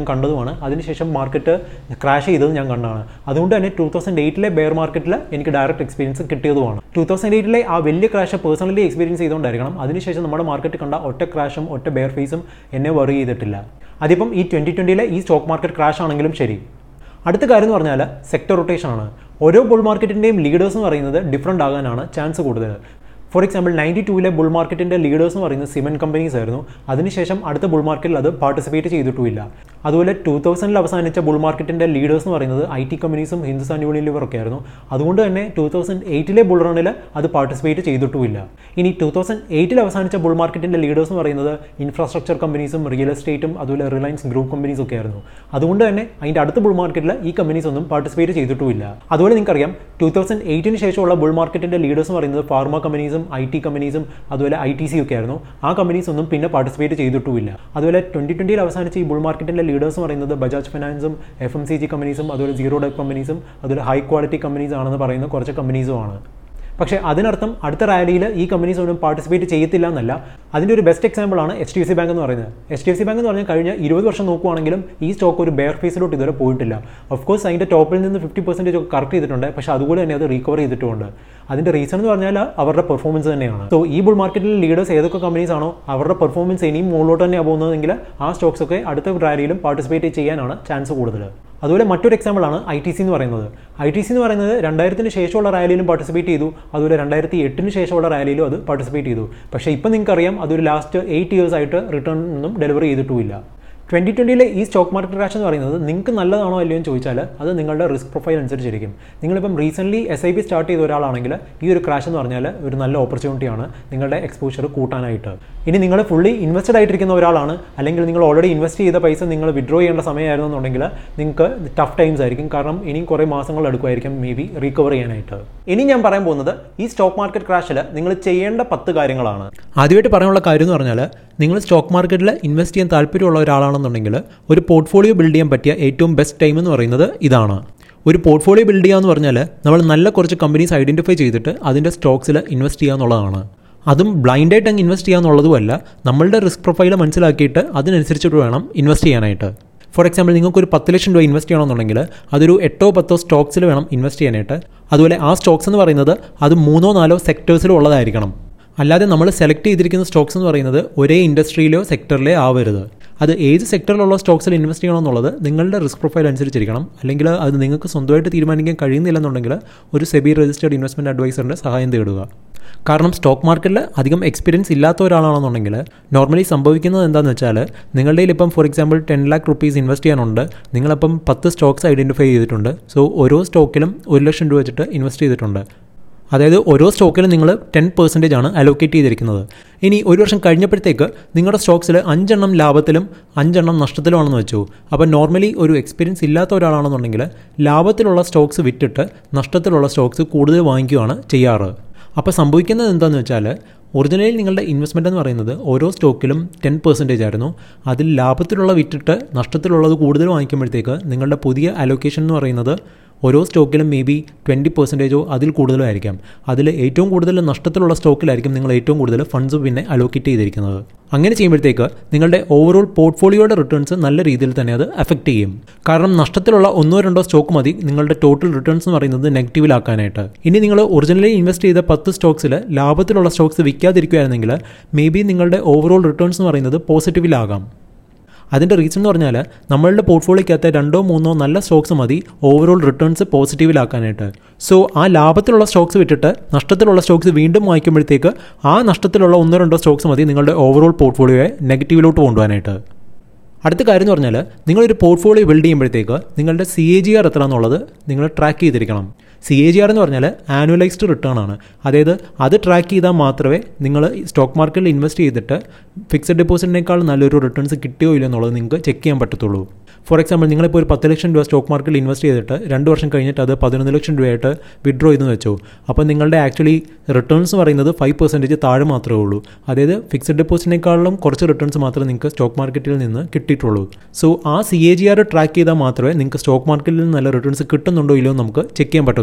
[SPEAKER 1] ഞാൻ കണ്ടതുമാണ് അതിനുശേഷം മാർക്കറ്റ് ക്രാഷ് ചെയ്തത് ഞാൻ കണ്ടതാണ് അതുകൊണ്ട് തന്നെ ടൂ തൗസൻഡ് എയ്റ്റിലെ ബെയർ മാർക്കറ്റിൽ എനിക്ക് ഡയറക്റ്റ് എക്സ്പീരിയൻസ് കിട്ടിയതുമാണ് ടൂ തൗസൻഡ് എയ്റ്റിലെ ആ വലിയ ക്രാഷ് പേഴ്സണലി എക്സ്പീരിയൻസ് ചെയ്തുകൊണ്ടായിരിക്കണം അതിനുശേഷം നമ്മുടെ മാർക്കറ്റ് കണ്ട ഒറ്റ ക്രാഷും ഒറ്റ ബെയർ ഫേസും എന്നെ വറി ചെയ്തിട്ടില്ല അതിപ്പം ഈ ട്വൻറ്റി ട്വൻറ്റിയിലെ ഈ സ്റ്റോക്ക് മാർക്കറ്റ് ക്രാഷ് ആണെങ്കിലും ശരി അടുത്ത കാര്യം എന്ന് പറഞ്ഞാൽ സെക്ടർ റൊട്ടേഷൻ ആണ് ഓരോ ബുൾ മാർക്കറ്റിൻ്റെയും ലീഡേഴ്സ് എന്ന് പറയുന്നത് ഡിഫറെൻ്റ് ആകാനാണ് ചാൻസ് കൂടുതൽ ഫോർ എക്സാമ്പിൾ നയൻറ്റി ടൂവിലെ ബുൾ മാർക്കറ്റിൻ്റെ ലീഡേഴ്സ് എന്ന് പറയുന്നത് സിമെൻറ്റ് കമ്പനീസ് ആയിരുന്നു അതിനുശേഷം അടുത്ത ബുൾ മാർക്കറ്റിൽ അത് പാർട്ടിസിപ്പേറ്റ് ചെയ്തിട്ടുമില്ല അതുപോലെ ടൂ തൗസൻഡിൽ അവസാനിച്ച ബുൾ മാർക്കറ്റിൻ്റെ ലീഡേഴ്സ് എന്ന് പറയുന്നത് ഐ ടി കമ്പനീസും ഹിന്ദുസ്ഥാൻ യൂണിലിവർ ഒക്കെ ആയിരുന്നു അതുകൊണ്ട് തന്നെ ടൂ തൗസൻഡ് എയ്റ്റിലെ ബുൾ റണ്ണിൽ അത് പാർട്ടിസിപ്പേറ്റ് ചെയ്തിട്ടുമില്ല ഇനി ടൂ തൗസൻഡ് എയ്റ്റിൽ അവസാനിച്ച ബുൾ മാർക്കറ്റിൻ്റെ ലീഡേഴ്സ് എന്ന് പറയുന്നത് ഇൻഫ്രാസ്ട്രക്ചർ കമ്പനീസും റിയൽ എസ്റ്റേറ്റും അതുപോലെ റിലയൻസ് ഗ്രൂപ്പ് കമ്പനീസും ഒക്കെ ആയിരുന്നു അതുകൊണ്ട് തന്നെ അതിൻ്റെ അടുത്ത ബുൾ മാർക്കറ്റിൽ ഈ കമ്പനീസ് ഒന്നും പാർട്ടിസിപ്പേറ്റ് ചെയ്തിട്ടുമില്ല അതുപോലെ നിങ്ങൾക്കറിയാം ടൂ തൗസൻഡ് എയ്റ്റിന് ശേഷമുള്ള ബുൾ മാർക്കറ്റിൻ്റെ ലീഡേഴ്സ് എന്ന് പറയുന്നത് ഫാർമ കമ്പനീസും ഐ ടി കമ്പനീസും അതുപോലെ ഐ ടി സി ഒക്കെ ആയിരുന്നു ആ കമ്പനീസ് ഒന്നും പിന്നെ പാർട്ടിസിപ്പേറ്റ് ചെയ്തിട്ടുമില്ല അതുപോലെ ട്വൻറ്റി ട്വൻറ്റിയിൽ അവസാനിച്ച ഈ ബുൾ മാർക്കറ്റിൻ്റെ ലീഡേഴ്സ് എന്ന് പറയുന്നത് ബജാജ് ഫിനാൻസും എഫ് എം സി ജി കമ്പനീസും അതുപോലെ സീറോ ഡെക് കമ്പനീസും അതുപോലെ ഹൈ ക്വാളിറ്റി കമ്പനീസ് ആണെന്ന് പറയുന്ന കുറച്ച് കമ്പനീസുമാണ് പക്ഷേ അതിനർത്ഥം അടുത്ത റാലിയിൽ ഈ കമ്പനീസ് ഒന്നും പാർട്ടിസിപ്പേറ്റ് ചെയ്യത്തില്ല എന്നല്ല അതിൻ്റെ ഒരു ബെസ്റ്റ് എക്സാമ്പിൾ ആണ് H D F C bank എന്ന് പറയുന്നത് H D F C bank എന്ന് പറഞ്ഞാൽ കഴിഞ്ഞ ഇരുപത് വർഷം നോക്കുവാണെങ്കിലും ഈ സ്റ്റോക്ക് ഒരു ബെയർ ഫേസിലോട്ട് ഇതുവരെ പോയിട്ടില്ല ഓഫ് കോഴ്സ് അതിൻ്റെ ടോപ്പിൽ നിന്ന് ഫിഫ്റ്റി പെർസെൻറ്റേജ് ഒക്കെ കറക്റ്റ് ചെയ്തിട്ടുണ്ട് പക്ഷേ അതുപോലെ തന്നെ അത് റീകവർ ചെയ്തിട്ടുമുണ്ട് അതിൻ്റെ റീസൺ എന്ന് പറഞ്ഞാൽ അവരുടെ പെർഫോമൻസ് തന്നെയാണ് സോ ഈ ബുൾ മാർക്കറ്റിൽ ലീഡേഴ്സ് ഏതൊക്കെ കമ്പനീസ് ആണോ അവരുടെ പെർഫോമൻസ് ഇനിയും മുകളിലോട്ട് തന്നെയാണ് പോകുന്നതെങ്കിൽ ആ സ്റ്റോക്സ് ഒക്കെ അടുത്ത റാലിയിലും പാർട്ടിസിപ്പേറ്റ് ചെയ്യാനാണ് ചാൻസ് കൂടുതൽ അതുപോലെ മറ്റൊരു എക്സാമ്പിൾ ആണ് ഐ ടി സി എന്ന് പറയുന്നത് ഐ ടി സി എന്ന് പറയുന്നത് രണ്ടായിരത്തിന് ശേഷമുള്ള റാലിയിലും പാർട്ടിസിപ്പേറ്റ് ചെയ്തു അതുപോലെ രണ്ടായിരത്തി എട്ടിന് ശേഷമുള്ള റാലിയിലും അത് പാർട്ടിസിപ്പേറ്റ് ചെയ്തു പക്ഷേ ഇപ്പം നിങ്ങൾക്കറിയാം അതൊരു ലാസ്റ്റ് എയ്റ്റ് ഇയേഴ്സ് ആയിട്ട് റിട്ടേൺ ഒന്നും ഡെലിവറി ചെയ്തിട്ടുമില്ല ട്വൻറ്റി ട്വൻറ്റിയിലെ ഈ സ്റ്റോക്ക് മാർക്കറ്റ് ക്രാഷ് എന്ന് പറയുന്നത് നിങ്ങൾക്ക് നല്ലതാണോ അല്ലയോ എന്ന് ചോദിച്ചാൽ അത് നിങ്ങളുടെ റിസ്ക് പ്രൊഫൈൽ അനുസരിച്ചിരിക്കും നിങ്ങളിപ്പം recently S I P start ചെയ്ത ഒരാളാണെങ്കിൽ ഈ ഒരു ക്രാഷ് എന്ന് പറഞ്ഞാൽ ഒരു നല്ല ഓപ്പർച്യൂണിറ്റിയാണ് നിങ്ങളുടെ എക്സ്പോഷർ കൂട്ടാനായിട്ട് ഇനി നിങ്ങൾ ഫുള്ളി ഇൻവെസ്റ്റഡ് ആയിട്ടിരിക്കുന്ന ഒരാളാണ് അല്ലെങ്കിൽ നിങ്ങൾ ഓൾറെഡി ഇൻവെസ്റ്റ് ചെയ്ത പൈസ നിങ്ങൾ വിഡ്രോ ചെയ്യേണ്ട സമയമായിരുന്നു എന്നുണ്ടെങ്കിൽ നിങ്ങൾക്ക് ടഫ് ടൈംസ് ആയിരിക്കും കാരണം ഇനിയും കുറേ മാസങ്ങൾ എടുക്കുമായിരിക്കും മേ ബി റീകവർ ചെയ്യാനായിട്ട് ഇനി ഞാൻ പറയാൻ പോകുന്നത് ഈ സ്റ്റോക്ക് മാർക്കറ്റ് ക്രാഷിൽ നിങ്ങൾ ചെയ്യേണ്ട പത്ത് കാര്യങ്ങളാണ് ആദ്യമായിട്ട് പറയാനുള്ള കാര്യം എന്ന് പറഞ്ഞാൽ നിങ്ങൾ സ്റ്റോക്ക് മാർക്കറ്റിൽ ഇൻവെസ്റ്റ് ചെയ്യാൻ താല്പര്യമുള്ള ഒരാളാണെന്നുണ്ടെങ്കിൽ ഒരു പോർട്ട്ഫോളിയോ ബിൽഡ് ചെയ്യാൻ പറ്റിയ ഏറ്റവും ബെസ്റ്റ് ടൈം എന്ന് പറയുന്നത് ഇതാണ് ഒരു പോർട്ട്ഫോളിയോ ബിൽഡ് ചെയ്യുക എന്ന് പറഞ്ഞാൽ നമ്മൾ നല്ല കുറച്ച് കമ്പനീസ് ഐഡൻറ്റിഫൈ ചെയ്തിട്ട് അതിൻ്റെ സ്റ്റോക്സിൽ ഇൻവെസ്റ്റ് ചെയ്യുക എന്നുള്ളതാണ് അതും ബ്ലൈൻഡായിട്ട് അങ്ങ് ഇൻവെസ്റ്റ് ചെയ്യാന്നുള്ളതുമല്ല നമ്മളുടെ റിസ്ക് പ്രൊഫൈൽ മനസ്സിലാക്കിയിട്ട് അതിനനുസരിച്ചിട്ട് വേണം ഇൻവെസ്റ്റ് ചെയ്യാനായിട്ട് ഫോർ എക്സാമ്പിൾ നിങ്ങൾക്ക് ഒരു പത്ത് ലക്ഷം രൂപ ഇൻവെസ്റ്റ് ചെയ്യണമെന്നുണ്ടെങ്കിൽ അതൊരു എട്ടോ പത്തോ സ്റ്റോക്സിൽ വേണം ഇൻവെസ്റ്റ് ചെയ്യാനായിട്ട് അതുപോലെ ആ സ്റ്റോക്സ് എന്ന് പറയുന്നത് അത് മൂന്നോ നാലോ സെക്ടേഴ്സിലും ഉള്ളതായിരിക്കണം അല്ലാതെ നമ്മൾ സെലക്ട് ചെയ്തിരിക്കുന്ന സ്റ്റോക്സ് എന്ന് പറയുന്നത് ഒരേ ഇൻഡസ്ട്രിയിലോ സെക്ടറിലോ ആവരുത് അത് ഏത് സെക്ടറിലുള്ള സ്റ്റോക്സിൽ ഇൻവെസ്റ്റ് ചെയ്യണമെന്നുള്ളത് നിങ്ങളുടെ റിസ്ക് പ്രൊഫൈൽ അനുസരിച്ചിരിക്കണം അല്ലെങ്കിൽ അത് നിങ്ങൾക്ക് സ്വന്തമായിട്ട് തീരുമാനിക്കാൻ കഴിയുന്നില്ലെന്നുണ്ടെങ്കിൽ ഒരു സെബി രജിസ്റ്റേർഡ് ഇൻവെസ്റ്റ്മെൻറ്റ് അഡ്വൈസറിൻ്റെ സഹായം തേടുക കാരണം സ്റ്റോക്ക് മാർക്കറ്റിൽ അധികം എക്സ്പീരിയൻസ് ഇല്ലാത്ത ഒരാളാണെന്നുണ്ടെങ്കിൽ നോർമലി സംഭവിക്കുന്നത് എന്താണെന്ന് വെച്ചാൽ നിങ്ങളുടെ കയ്യിൽ ഇപ്പം for example ten lakh rupees invest ചെയ്യാനുണ്ട് നിങ്ങളപ്പം പത്ത് സ്റ്റോക്സ് ഐഡൻറ്റിഫൈ ചെയ്തിട്ടുണ്ട് സോ ഓരോ സ്റ്റോക്കിലും ഒരു ലക്ഷം രൂപ വെച്ചിട്ട് ഇൻവെസ്റ്റ് ചെയ്തിട്ടുണ്ട് അതായത് ഓരോ സ്റ്റോക്കിലും നിങ്ങൾ ടെൻ പെർസെൻറ്റേജ് ആണ് അലോക്കേറ്റ് ചെയ്തിരിക്കുന്നത് ഇനി ഒരു വർഷം കഴിഞ്ഞപ്പോഴത്തേക്ക് നിങ്ങളുടെ സ്റ്റോക്സിൽ അഞ്ചെണ്ണം ലാഭത്തിലും അഞ്ചെണ്ണം നഷ്ടത്തിലുമാണെന്ന് വെച്ചു അപ്പോൾ നോർമലി ഒരു എക്സ്പീരിയൻസ് ഇല്ലാത്ത ഒരാളാണെന്നുണ്ടെങ്കിൽ ലാഭത്തിലുള്ള സ്റ്റോക്സ് വിറ്റിട്ട് നഷ്ടത്തിലുള്ള സ്റ്റോക്സ് കൂടുതൽ വാങ്ങിക്കുകയാണ് ചെയ്യാറ് അപ്പോൾ സംഭവിക്കുന്നത് എന്താണെന്ന് വെച്ചാൽ ഒറിജിനലി നിങ്ങളുടെ ഇൻവെസ്റ്റ്മെൻ്റ് എന്ന് പറയുന്നത് ഓരോ സ്റ്റോക്കിലും ടെൻ പെർസെൻറ്റേജ് ആയിരുന്നു അതിൽ ലാഭത്തിലുള്ള വിറ്റിട്ട് നഷ്ടത്തിലുള്ളത് കൂടുതൽ വാങ്ങിക്കുമ്പോഴത്തേക്ക് നിങ്ങളുടെ പുതിയ അലോക്കേഷൻ എന്ന് പറയുന്നത് ഓരോ സ്റ്റോക്കിലും മേ ബി ട്വൻറ്റി പെർസെൻറ്റേജോ അതിൽ കൂടുതലോ ആയിരിക്കാം അതിൽ ഏറ്റവും കൂടുതൽ നഷ്ടത്തിലുള്ള സ്റ്റോക്കിലായിരിക്കും നിങ്ങൾ ഏറ്റവും കൂടുതൽ ഫണ്ട്സ് പിന്നെ അലോക്കേറ്റ് ചെയ്തിരിക്കുന്നത് അങ്ങനെ ചെയ്യുമ്പോഴത്തേക്ക് നിങ്ങളുടെ ഓവറോൾ പോർട്ട്ഫോളിയോയുടെ റിട്ടേൺസ് നല്ല രീതിയിൽ തന്നെ അത് എഫക്റ്റ് ചെയ്യും കാരണം നഷ്ടത്തിലുള്ള ഒന്നോ രണ്ടോ സ്റ്റോക്ക് മതി നിങ്ങളുടെ ടോട്ടൽ റിട്ടേൺസ് എന്ന് പറയുന്നത് നെഗറ്റീവിലാക്കാനായിട്ട് ഇനി നിങ്ങൾ ഒറിജിനലി ഇൻവെസ്റ്റ് ചെയ്ത പത്ത് സ്റ്റോക്സിൽ ലാഭത്തിലുള്ള സ്റ്റോക്സ് വിൽക്കാതിരിക്കുകയായിരുന്നെങ്കിൽ മേ ബി നിങ്ങളുടെ ഓവറോൾ റിട്ടേൺസ് എന്ന് പറയുന്നത് പോസിറ്റീവിലാകാം അതിൻ്റെ റീസൺ എന്ന് പറഞ്ഞാൽ നമ്മളുടെ പോർട്ട്ഫോളിയോക്കകത്ത് രണ്ടോ മൂന്നോ നല്ല സ്റ്റോക്സ് മതി ഓവറോൾ റിട്ടേൺസ് പോസിറ്റീവിലാക്കാനായിട്ട് സോ ആ ലാഭത്തിലുള്ള സ്റ്റോക്സ് വിട്ടിട്ട് നഷ്ടത്തിലുള്ള സ്റ്റോക്സ് വീണ്ടും വാങ്ങിക്കുമ്പോഴത്തേക്ക് ആ നഷ്ടത്തിലുള്ള ഒന്നോ രണ്ടോ സ്റ്റോക്സ് മതി നിങ്ങളുടെ ഓവറോൾ പോർട്ട്ഫോളിയോയെ നെഗറ്റീവിലോട്ട് കൊണ്ടുപോകാനായിട്ട് അടുത്ത കാര്യം എന്ന് പറഞ്ഞാൽ നിങ്ങളൊരു പോർട്ട്ഫോളിയോ ബിൽഡ് ചെയ്യുമ്പോഴത്തേക്ക് നിങ്ങളുടെ സി എ ജി ആർ എത്ര എന്നുള്ളത് നിങ്ങൾ ട്രാക്ക് ചെയ്തിരിക്കണം സി എ ജി ആർ എന്ന് പറഞ്ഞാൽ ആനുവലൈസ്ഡ് റിട്ടേൺ ആണ് അതായത് അത് ട്രാക്ക് ചെയ്താൽ മാത്രമേ നിങ്ങൾ സ്റ്റോക്ക് മാർക്കറ്റിൽ ഇൻവെസ്റ്റ് ചെയ്തിട്ട് ഫിക്സഡ് ഡെപ്പോസിറ്റിനേക്കാൾ നല്ലൊരു റിട്ടേൺസ് കിട്ടിയോ ഇല്ലയോ എന്നുള്ളത് നിങ്ങൾക്ക് ചെക്ക് ചെയ്യാൻ പറ്റത്തുള്ളൂ ഫോർ എക്സാമ്പിൾ നിങ്ങളിപ്പോൾ ഒരു പത്ത് ലക്ഷം രൂപ സ്റ്റോക്ക് മാർക്കറ്റിൽ ഇൻവെസ്റ്റ് ചെയ്തിട്ട് രണ്ട് വർഷം കഴിഞ്ഞിട്ട് അത് പതിനൊന്ന് ലക്ഷം രൂപയായിട്ട് വിഡ്രോ ചെയ്തെന്ന് വെച്ചോ അപ്പോൾ നിങ്ങളുടെ ആക്ച്വലി റിട്ടേൺസ് എന്ന് പറയുന്നത് ഫൈവ് പെർസെൻറ്റേജ് താഴെ മാത്രമേ ഉള്ളൂ അതായത് ഫിക്സഡ് ഡെപ്പോസിറ്റിനേക്കാളും കുറച്ച് റിട്ടേൺസ് മാത്രമേ നിങ്ങൾക്ക് സ്റ്റോക്ക് മാർക്കറ്റിൽ നിന്ന് കിട്ടിയിട്ടുള്ളൂ സോ ആ C A G R track ചെയ്താൽ മാത്രമേ നിങ്ങൾക്ക് സ്റ്റോക്ക് മാർക്കറ്റിൽ നിന്ന് നല്ല റിട്ടേൺസ് കിട്ടുന്നുണ്ടോ ഇല്ലയോ നമുക്ക് ചെക്ക് ചെയ്യാൻ പറ്റത്തുള്ളൂ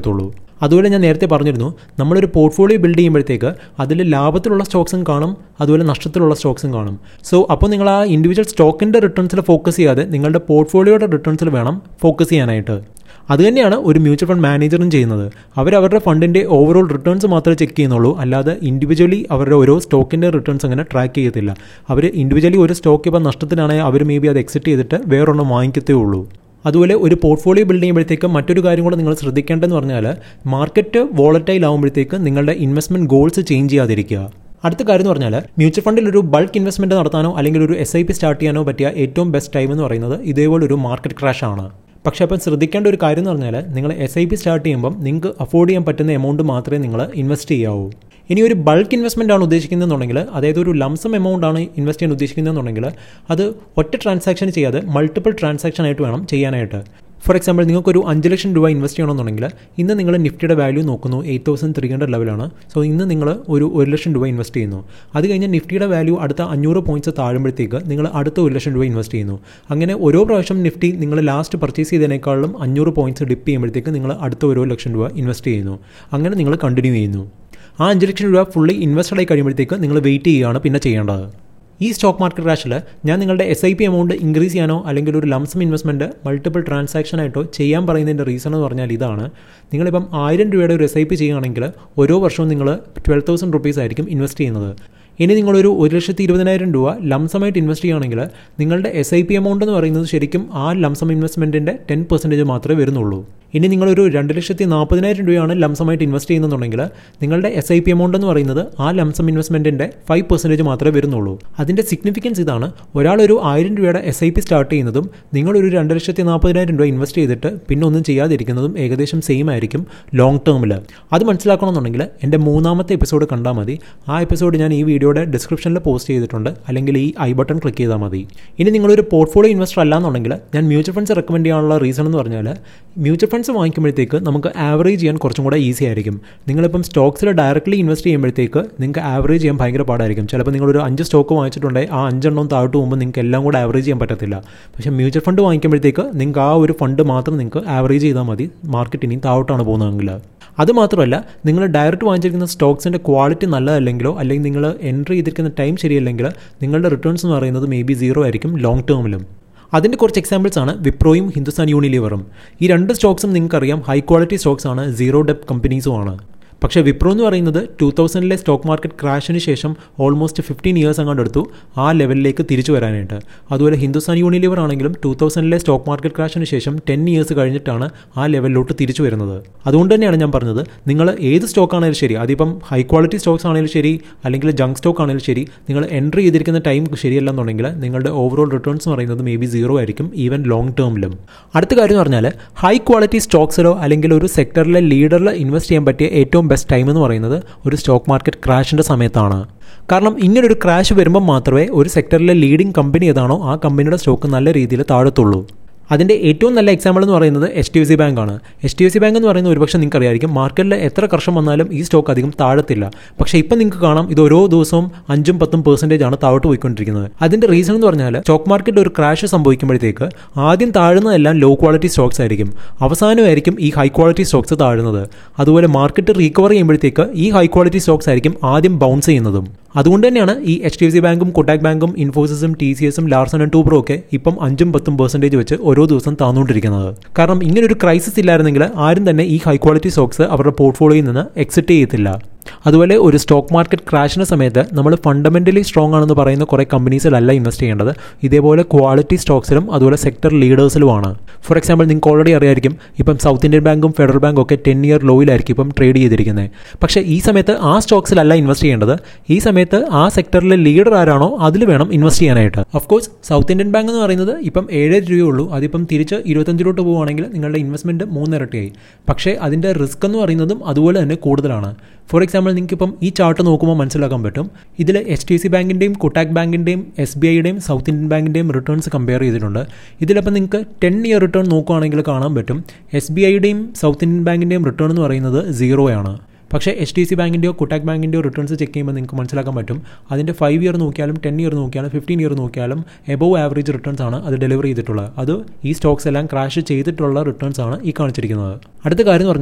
[SPEAKER 1] താഴത്തുള്ളൂ അതുപോലെ ഞാൻ നേരത്തെ പറഞ്ഞിരുന്നു നമ്മളൊരു പോർട്ട്ഫോളിയോ ബിൽഡ് ചെയ്യുമ്പോഴത്തേക്ക് അതിൽ ലാഭത്തിലുള്ള സ്റ്റോക്സും കാണും അതുപോലെ നഷ്ടത്തിലുള്ള സ്റ്റോക്സും കാണും സോ അപ്പോൾ നിങ്ങൾ ആ ഇൻഡിവിജ്വൽ സ്റ്റോക്കിൻ്റെ റിട്ടേൺസിൽ ഫോക്കസ് ചെയ്യാതെ നിങ്ങളുടെ പോർട്ട്ഫോളിയോയുടെ റിട്ടേൺസിൽ വേണം ഫോക്കസ് ചെയ്യാനായിട്ട് അതുതന്നെയാണ് ഒരു മ്യൂച്വൽ ഫണ്ട് മാനേജറും ചെയ്യുന്നത് അവർ അവരുടെ ഫണ്ടിൻ്റെ ഓവറോൾ റിട്ടേൺസ് മാത്രമേ ചെക്ക് ചെയ്യുന്നുള്ളൂ അല്ലാതെ ഇൻഡിവിജ്വലി അവരുടെ ഓരോ സ്റ്റോക്കിൻ്റെ റിട്ടേൺസ് അങ്ങനെ ട്രാക്ക് ചെയ്യത്തില്ല അവർ ഇൻഡിവിജ്വലി ഒരു സ്റ്റോക്ക് ഇപ്പോൾ നഷ്ടത്തിലാണെങ്കിൽ അവർ മേ ബി അത് എക്സിറ്റ് ചെയ്തിട്ട് വേറൊരെണ്ണം വാങ്ങിക്കത്തേ ഉള്ളൂ അതുപോലെ ഒരു പോർട്ട്ഫോളിയോ ബിൽഡ് ചെയ്യുമ്പോഴത്തേക്ക് മറ്റൊരു കാര്യം കൂടെ നിങ്ങൾ ശ്രദ്ധിക്കേണ്ടതെന്ന് പറഞ്ഞാൽ മാർക്കറ്റ് വോളറ്റൈൽ ആകുമ്പോഴത്തേക്ക് നിങ്ങളുടെ ഇൻവെസ്റ്റ്മെൻറ്റ് ഗോൾസ് ചേഞ്ച് ചെയ്യാതിരിക്കുക അടുത്ത കാര്യം എന്ന് പറഞ്ഞാൽ മ്യൂച്വൽ ഫണ്ടിൽ ഒരു ബൾക്ക് ഇൻവെസ്റ്റ്മെൻറ്റ് നടത്താനോ അല്ലെങ്കിൽ ഒരു എസ് ഐ പി സ്റ്റാർട്ട് ചെയ്യാനോ പറ്റിയ ഏറ്റവും ബെസ്റ്റ് ടൈം എന്ന് പറയുന്നത് ഇതേപോലെ ഒരു മാർക്കറ്റ് ക്രാഷ് ആണ് പക്ഷേ അപ്പം ശ്രദ്ധിക്കേണ്ട ഒരു കാര്യം എന്ന് പറഞ്ഞാൽ നിങ്ങൾ എസ് ഐ പി സ്റ്റാർട്ട് ചെയ്യുമ്പം നിങ്ങൾക്ക് അഫോർഡ് ചെയ്യാൻ പറ്റുന്ന എമൗണ്ട് മാത്രമേ നിങ്ങൾ ഇൻവെസ്റ്റ് ചെയ്യാവൂ ഇനി ഒരു ബൾക്ക് ഇൻവെസ്റ്റ്മെൻ്റ് ആണ് ഉദ്ദേശിക്കുന്നതെന്നുണ്ടെങ്കിൽ അതായത് ഒരു ലംസം എമൗണ്ട് ആണ് ഇൻവെസ്റ്റ് ചെയ്യാൻ ഉദ്ദേശിക്കുന്നതെന്നുണ്ടെങ്കിൽ അത് ഒറ്റ ട്രാൻസാക്ഷൻ ചെയ്യാതെ മൾട്ടിപ്പിൾ ട്രാൻസാക്ഷൻ ആയിട്ട് വേണം ചെയ്യാനായിട്ട് ഫോർ എക്സാമ്പിൾ നിങ്ങൾക്കൊരു അഞ്ച് ലക്ഷം രൂപ ഇൻവെസ്റ്റ് ചെയ്യണമെന്നുണ്ടെങ്കിൽ ഇന്ന് നിങ്ങൾ നിഫ്റ്റിയുടെ വാല്യൂ നോക്കുന്നു എയ്റ്റ് തൗസൻഡ് ത്രീ ഹൺഡ്രഡ് ലെവലാണ് സോ ഇന്ന് നിങ്ങൾ ഒരു ഒരു ലക്ഷം രൂപ ഇൻവെസ്റ്റ് ചെയ്യുന്നു അത് കഴിഞ്ഞ് നിഫ്റ്റിയുടെ വാല്യൂ അടുത്ത അഞ്ഞൂറ് പോയിൻറ്റ്സ് താഴുമ്പോഴത്തേക്ക് നിങ്ങൾ അടുത്ത ഒരു ലക്ഷം രൂപ ഇൻവെസ്റ്റ് ചെയ്യുന്നു അങ്ങനെ ഓരോ പ്രാവശ്യം നിഫ്റ്റി നിങ്ങൾ ലാസ്റ്റ് പർച്ചേസ് ചെയ്തതിനേക്കാളും അഞ്ഞൂറ് പോയിൻറ്റ്സ് ഡിപ്പ് ചെയ്യുമ്പോഴത്തേക്ക് നിങ്ങൾ അടുത്ത ഓരോ ലക്ഷം രൂപ ഇൻവെസ്റ്റ് ചെയ്യുന്നു അങ്ങനെ നിങ്ങൾ കണ്ടിന്യൂ ചെയ്യുന്നു ആ അഞ്ച് ലക്ഷം രൂപ ഫുള്ളി ഇൻവെസ്റ്റഡ് ആയി കഴിയുമ്പോഴത്തേക്ക് നിങ്ങൾ വെയിറ്റ് ചെയ്യുകയാണ് പിന്നെ ചെയ്യേണ്ടത് ഈ സ്റ്റോക്ക് മാർക്കറ്റ് ക്രാഷിൽ ഞാൻ നിങ്ങളുടെ S I P amount increase ചെയ്യാനോ അല്ലെങ്കിൽ ഒരു ലംസം ഇൻവെസ്റ്റ്മെൻറ്റ് മൾട്ടിപ്പിൾ ട്രാൻസാക്ഷൻ ആയിട്ടോ ചെയ്യാൻ പറയുന്നതിൻ്റെ റീസൺ എന്ന് പറഞ്ഞാൽ ഇതാണ് നിങ്ങളിപ്പം ആയിരം രൂപയുടെ ഒരു എസ് ഐ പി ചെയ്യുകയാണെങ്കിൽ ഓരോ വർഷവും നിങ്ങൾ ട്വൽവ് തൗസൻഡ് റുപ്പീസ് ആയിരിക്കും ഇൻവെസ്റ്റ് ചെയ്യുന്നത് ഇനി നിങ്ങളൊരു ഒരു ലക്ഷത്തി ഇരുപതിനായിരം രൂപ ലംസമായിട്ട് ഇൻവെസ്റ്റ് ചെയ്യുകയാണെങ്കിൽ നിങ്ങളുടെ എസ് ഐ പി എമൗണ്ട് എന്ന് പറയുന്നത് ശരിക്കും ആ ലംസം ഇൻവെസ്റ്റ്മെൻറ്റിൻ്റെ ടെൻ പെർസെൻറ്റേജ് മാത്രമേ വരുന്നുള്ളൂ ഇനി നിങ്ങളൊരു രണ്ട് ലക്ഷത്തി നാൽപ്പതിനായിരം രൂപയാണ് ലംസമായിട്ട് ഇൻവെസ്റ്റ് ചെയ്യുന്നുണ്ടെങ്കിൽ നിങ്ങളുടെ എസ് ഐ പി എമൗണ്ട് എന്ന് പറയുന്നത് ആ ലംസം ഇൻവെസ്റ്റ്മെൻറ്റിൻ്റെ ഫൈവ് പെർസെൻറ്റേജ് മാത്രമേ വരുന്നുള്ളൂ അതിൻ്റെ സിഗ്നിഫിക്കൻസ് ഇതാണ് ഒരാളൊരു ആയിരം രൂപയുടെ എസ് ഐ പി സ്റ്റാർട്ട് ചെയ്യുന്നതും നിങ്ങളൊരു രണ്ട് ലക്ഷത്തി നാൽപ്പതിനായിരം രൂപ ഇൻവെസ്റ്റ് ചെയ്തിട്ട് പിന്നെ ഒന്നും ചെയ്യാതിരിക്കുന്നതും ഏകദേശം സെയിം ആയിരിക്കും ലോങ് ടേമിൽ അത് മനസ്സിലാക്കണമെന്നുണ്ടെങ്കിൽ എൻ്റെ മൂന്നാമത്തെ എപ്പിസോഡ് കണ്ടാൽ മതി ആ എപ്പിസോഡ് ഞാൻ ഈ വീഡിയോയുടെ ഡിസ്ക്രിപ്ഷനിൽ പോസ്റ്റ് ചെയ്തിട്ടുണ്ട് അല്ലെങ്കിൽ ഈ ഐ ബട്ടൺ ക്ലിക്ക് ചെയ്താൽ മതി ഇനി നിങ്ങളൊരു പോർട്ട്ഫോളിയോ ഇൻവെസ്റ്റർ അല്ലാന്നുണ്ടെങ്കിൽ ഞാൻ മ്യൂച്വൽ ഫണ്ട്സ് റെക്കമെൻഡ് ചെയ്യാനുള്ള റീസൺ എന്ന് പറഞ്ഞാൽ മ്യൂച്വൽ ഫണ്ട്സ് വാങ്ങിക്കുമ്പോഴത്തേക്ക് നമുക്ക് ആവറേജ് ചെയ്യാൻ കുറച്ചും കൂടെ ഈസി ആയിരിക്കും നിങ്ങളിപ്പം സ്റ്റോക്സിൽ ഡയറക്റ്റ്ലി ഇൻവെസ്റ്റ് ചെയ്യുമ്പോഴത്തേക്ക് നിങ്ങൾക്ക് ആവറേജ് ചെയ്യാൻ ഭയങ്കര പാടായിരിക്കും ചിലപ്പോൾ നിങ്ങളൊരു അഞ്ച് സ്റ്റോക്ക് വാങ്ങിച്ചിട്ടുണ്ടെങ്കിൽ ആ അഞ്ചെണ്ണം താഴോട്ട് പോകുമ്പോൾ നിങ്ങൾക്ക് എല്ലാം കൂടെ ആവറേജ് ചെയ്യാൻ പറ്റത്തില്ല പക്ഷേ മ്യൂച്വൽ ഫണ്ട് വാങ്ങിക്കുമ്പോഴത്തേക്ക് നിങ്ങൾക്ക് ആ ഒരു ഫണ്ട് മാത്രം നിങ്ങൾക്ക് ആവറേജ് ചെയ്താൽ മതി മാർക്കറ്റ് ഇനി താഴോട്ടാണ് പോകുന്നതെങ്കിൽ അതുമാത്രമല്ല നിങ്ങൾ ഡയറക്റ്റ് വാങ്ങിച്ചിരിക്കുന്ന സ്റ്റോക്സിൻ്റെ ക്വാളിറ്റി നല്ലതല്ലെങ്കിലോ അല്ലെങ്കിൽ നിങ്ങൾ എൻട്രി ചെയ്തിരിക്കുന്ന ടൈം ശരിയല്ലെങ്കിൽ നിങ്ങളുടെ റിട്ടേൺസ് എന്ന് പറയുന്നത് മേ ബി സീറോ ആയിരിക്കും ലോങ് ടേമിലും അതിൻ്റെ കുറച്ച് എക്സാമ്പിൾസ് ആണ് വിപ്രോയും ഹിന്ദുസ്ഥാൻ യൂണിലിവറും ഈ രണ്ട് സ്റ്റോക്സും നിങ്ങൾക്കറിയാം ഹൈ ക്വാളിറ്റി സ്റ്റോക്സ് ആണ് സീറോ ഡെപ്പ് കമ്പനീസും ആണ് പക്ഷേ വിപ്രോ എന്ന് പറയുന്നത് ടു തൗസൻഡിലെ സ്റ്റോക്ക് മാർക്കറ്റ് ക്രാഷിന് ശേഷം ഓൾമോസ്റ്റ് ഫിഫ്റ്റീൻ ഇയേഴ്സ് അങ്ങോട്ട് എടുത്തു ആ ലെവലിലേക്ക് തിരിച്ചു വരാനായിട്ട് അതുപോലെ ഹിന്ദുസ്ഥാൻ യൂണിലിവർ ആണെങ്കിലും ടു തൗസൻഡിലെ സ്റ്റോക്ക് മാർക്കറ്റ് ക്രാഷിന് ശേഷം ടെൻ ഇയേഴ്സ് കഴിഞ്ഞിട്ടാണ് ആ ലെവലിലോട്ട് തിരിച്ചു വരുന്നത് അതുകൊണ്ട് തന്നെയാണ് ഞാൻ പറഞ്ഞത് നിങ്ങൾ ഏത് സ്റ്റോക്ക് ആണെങ്കിലും ശരി അതിപ്പം ഹൈ ക്വാളിറ്റി സ്റ്റോക്സ് ആണെങ്കിലും ശരി അല്ലെങ്കിൽ ജങ്ക് സ്റ്റോക്ക് ആണെങ്കിലും ശരി നിങ്ങൾ എൻട്രി ചെയ്തിരിക്കുന്ന ടൈം ശരിയല്ലെന്നുണ്ടെങ്കിൽ നിങ്ങളുടെ ഓവറോൾ റിട്ടേൺസ് എന്ന് പറയുന്നത് മേ ബി സീറോ ആയിരിക്കും ഈവൻ ലോങ് ടേമിലും അടുത്ത കാര്യം എന്ന് പറഞ്ഞാൽ ഹൈ ക്വാളിറ്റി സ്റ്റോക്സിലോ അല്ലെങ്കിൽ ഒരു സെക്ടറിലെ ലീഡറിൽ ഇൻവെസ്റ്റ് ചെയ്യാൻ പറ്റിയ ഏറ്റവും ബെസ്റ്റ് ടൈം എന്ന് പറയുന്നത് ഒരു സ്റ്റോക്ക് മാർക്കറ്റ് ക്രാഷിൻ്റെ സമയത്താണ് കാരണം ഇങ്ങനൊരു ക്രാഷ് വരുമ്പോൾ മാത്രമേ ഒരു സെക്ടറിലെ ലീഡിംഗ് കമ്പനി ഏതാണോ ആ കമ്പനിയുടെ സ്റ്റോക്ക് നല്ല രീതിയിൽ താഴത്തുള്ളൂ അതിൻ്റെ ഏറ്റവും നല്ല എക്സാമ്പിൾ എന്ന് പറയുന്നത് H D F C bank ആണ് H D F C bank എന്ന് പറയുന്നത് ഒരുപക്ഷെ നിങ്ങൾക്ക് അറിയായിരിക്കും മാർക്കറ്റിൽ എത്ര കർഷം വന്നാലും ഈ സ്റ്റോക്ക് അധികം താഴത്തില്ല പക്ഷേ ഇപ്പം നിങ്ങൾക്ക് കാണാം ഇത് ഓരോ ദിവസവും അഞ്ചും പത്തും പെർസെൻറ്റേജ് ആണ് താഴോട്ട് പോയിക്കൊണ്ടിരിക്കുന്നത് അതിൻ്റെ റീസൺ എന്ന് പറഞ്ഞാൽ സ്റ്റോക്ക് മാർക്കറ്റിൽ ഒരു ക്രാഷ് സംഭവിക്കുമ്പോഴത്തേക്ക് ആദ്യം താഴുന്നതെല്ലാം ലോ ക്വാളിറ്റി സ്റ്റോക്സ് ആയിരിക്കും അവസാനമായിരിക്കും ഈ ഹൈ ക്വാളിറ്റി സ്റ്റോക്സ് താഴുന്നത് അതുപോലെ മാർക്കറ്റ് റീകവർ ചെയ്യുമ്പോഴത്തേക്ക് ഈ ഹൈ ക്വാളിറ്റി സ്റ്റോക്സ് ആയിരിക്കും ആദ്യം ബൗൺസ് ചെയ്യുന്നതും അതുകൊണ്ട് തന്നെയാണ് ഈ എച്ച് ഡി എഫ് സി ബാങ്കും കൊട്ടാക് ബാങ്കും ഇൻഫോസിസും ടി സി എസും ലാർസൺ ആൻഡ് ടൂബ്രോ ഒക്കെ ഇപ്പം അഞ്ചും പത്തും പെർസെൻറ്റേജ് വെച്ച് ഓരോ ദിവസം താന്നുകൊണ്ടിരിക്കുന്നത് കാരണം ഇങ്ങനെ ഒരു ക്രൈസിസ് ഇല്ലായിരുന്നെങ്കിൽ ആരും തന്നെ ഈ ഹൈ ക്വാളിറ്റി സ്റ്റോക്സ് അവരുടെ പോർട്ട്ഫോളിയോയിൽ നിന്ന് എക്സിറ്റ് ചെയ്യത്തില്ല അതുപോലെ ഒരു സ്റ്റോക്ക് മാർക്കറ്റ് ക്രാഷിൻ്റെ സമയത്ത് നമ്മൾ ഫണ്ടമെൻ്റലി സ്ട്രോങ് ആണെന്ന് പറയുന്ന കുറേ കമ്പനീസിലല്ല ഇൻവെസ്റ്റ് ചെയ്യേണ്ടത് ഇതേപോലെ ക്വാളിറ്റി സ്റ്റോക്സിലും അതുപോലെ സെക്ടർ ലീഡേഴ്സിലുമാണ് ഫോർ എക്സാമ്പിൾ നിങ്ങൾക്ക് ഓൾറെഡി അറിയായിരിക്കും ഇപ്പം സൗത്ത് ഇന്ത്യൻ ബാങ്കും ഫെഡറൽ ബാങ്കും ഒക്കെ ടെൻ ഇയർ ലോയിലായിരിക്കും ഇപ്പം ട്രേഡ് ചെയ്തിരിക്കുന്നത് പക്ഷേ ഈ സമയത്ത് ആ സ്റ്റോക്സിലല്ല ഇൻവെസ്റ്റ് ചെയ്യേണ്ടത് ഈ സമയത്ത് ആ സെക്ടറിലെ ലീഡർ ആരാണോ അതിൽ വേണം ഇൻവെസ്റ്റ് ചെയ്യാനായിട്ട് ഓഫ് കോഴ്സ് സൗത്ത് ഇന്ത്യൻ ബാങ്ക് എന്ന് പറയുന്നത് ഇപ്പം ഏഴ് രൂപയേ ഉള്ളൂ അതിപ്പം തിരിച്ച് ഇരുപത്തഞ്ചിലോട്ട് പോവുകയാണെങ്കിൽ നിങ്ങളുടെ ഇൻവെസ്റ്റ്മെൻറ്റ് മൂന്നിരട്ടിയായി പക്ഷേ അതിൻ്റെ റിസ്ക് എന്ന് പറയുന്നതും അതുപോലെ തന്നെ കൂടുതലാണ് ഫോർ എക്സാമ്പിൾ നിങ്ങൾക്ക് ഇപ്പം ഈ ചാർട്ട് നോക്കുമ്പോൾ മനസ്സിലാക്കാൻ പറ്റും ഇതിൽ എച്ച് ഡി സി ബാങ്കിൻ്റെയും കൊട്ടാക് ബാങ്കിൻ്റെയും എസ് ബി ഐയുടെയും സൗത്ത് ഇന്ത്യൻ ബാങ്കിൻ്റെയും റിട്ടേൺസ് കമ്പയർ ചെയ്തിട്ടുണ്ട് ഇതിലപ്പം നിങ്ങൾക്ക് ടെൻ ഇയർ റിട്ടേൺ നോക്കുകയാണെങ്കിൽ കാണാൻ പറ്റും എസ് ബി ഐയുടെയും സൗത്ത് ഇന്ത്യൻ ബാങ്കിൻ്റെയും റിട്ടേൺ എന്ന് പറയുന്നത് സീറോ ആണ് പക്ഷേ എച്ച് ഡി സി ബാങ്കിൻ്റെയോ കൊട്ടാക് ബാങ്കിൻ്റെയോ റിട്ടേൺസ് ചെക്ക് ചെയ്യുമ്പോൾ നിങ്ങൾക്ക് മനസ്സിലാക്കാൻ പറ്റും അതിൻ്റെ ഫൈവ് ഇയർ നോക്കിയാലും ടെൻ ഇയർ നോക്കിയാലും ഫിഫ്റ്റീൻ ഇയർ നോക്കിയാലും എബോവ് ആവറേജ് റിട്ടേൺസ് ആണ് അത് ഡെലിവർ ചെയ്തിട്ടുള്ളത് അത് ഈ സ്റ്റോക്സ് എല്ലാം ക്രാഷ് ചെയ്തിട്ടുള്ള റിട്ടേൺസ് ആണ് ഈ കാണിച്ചിരിക്കുന്നത് അടുത്ത കാര്യം എന്ന് പറഞ്ഞാൽ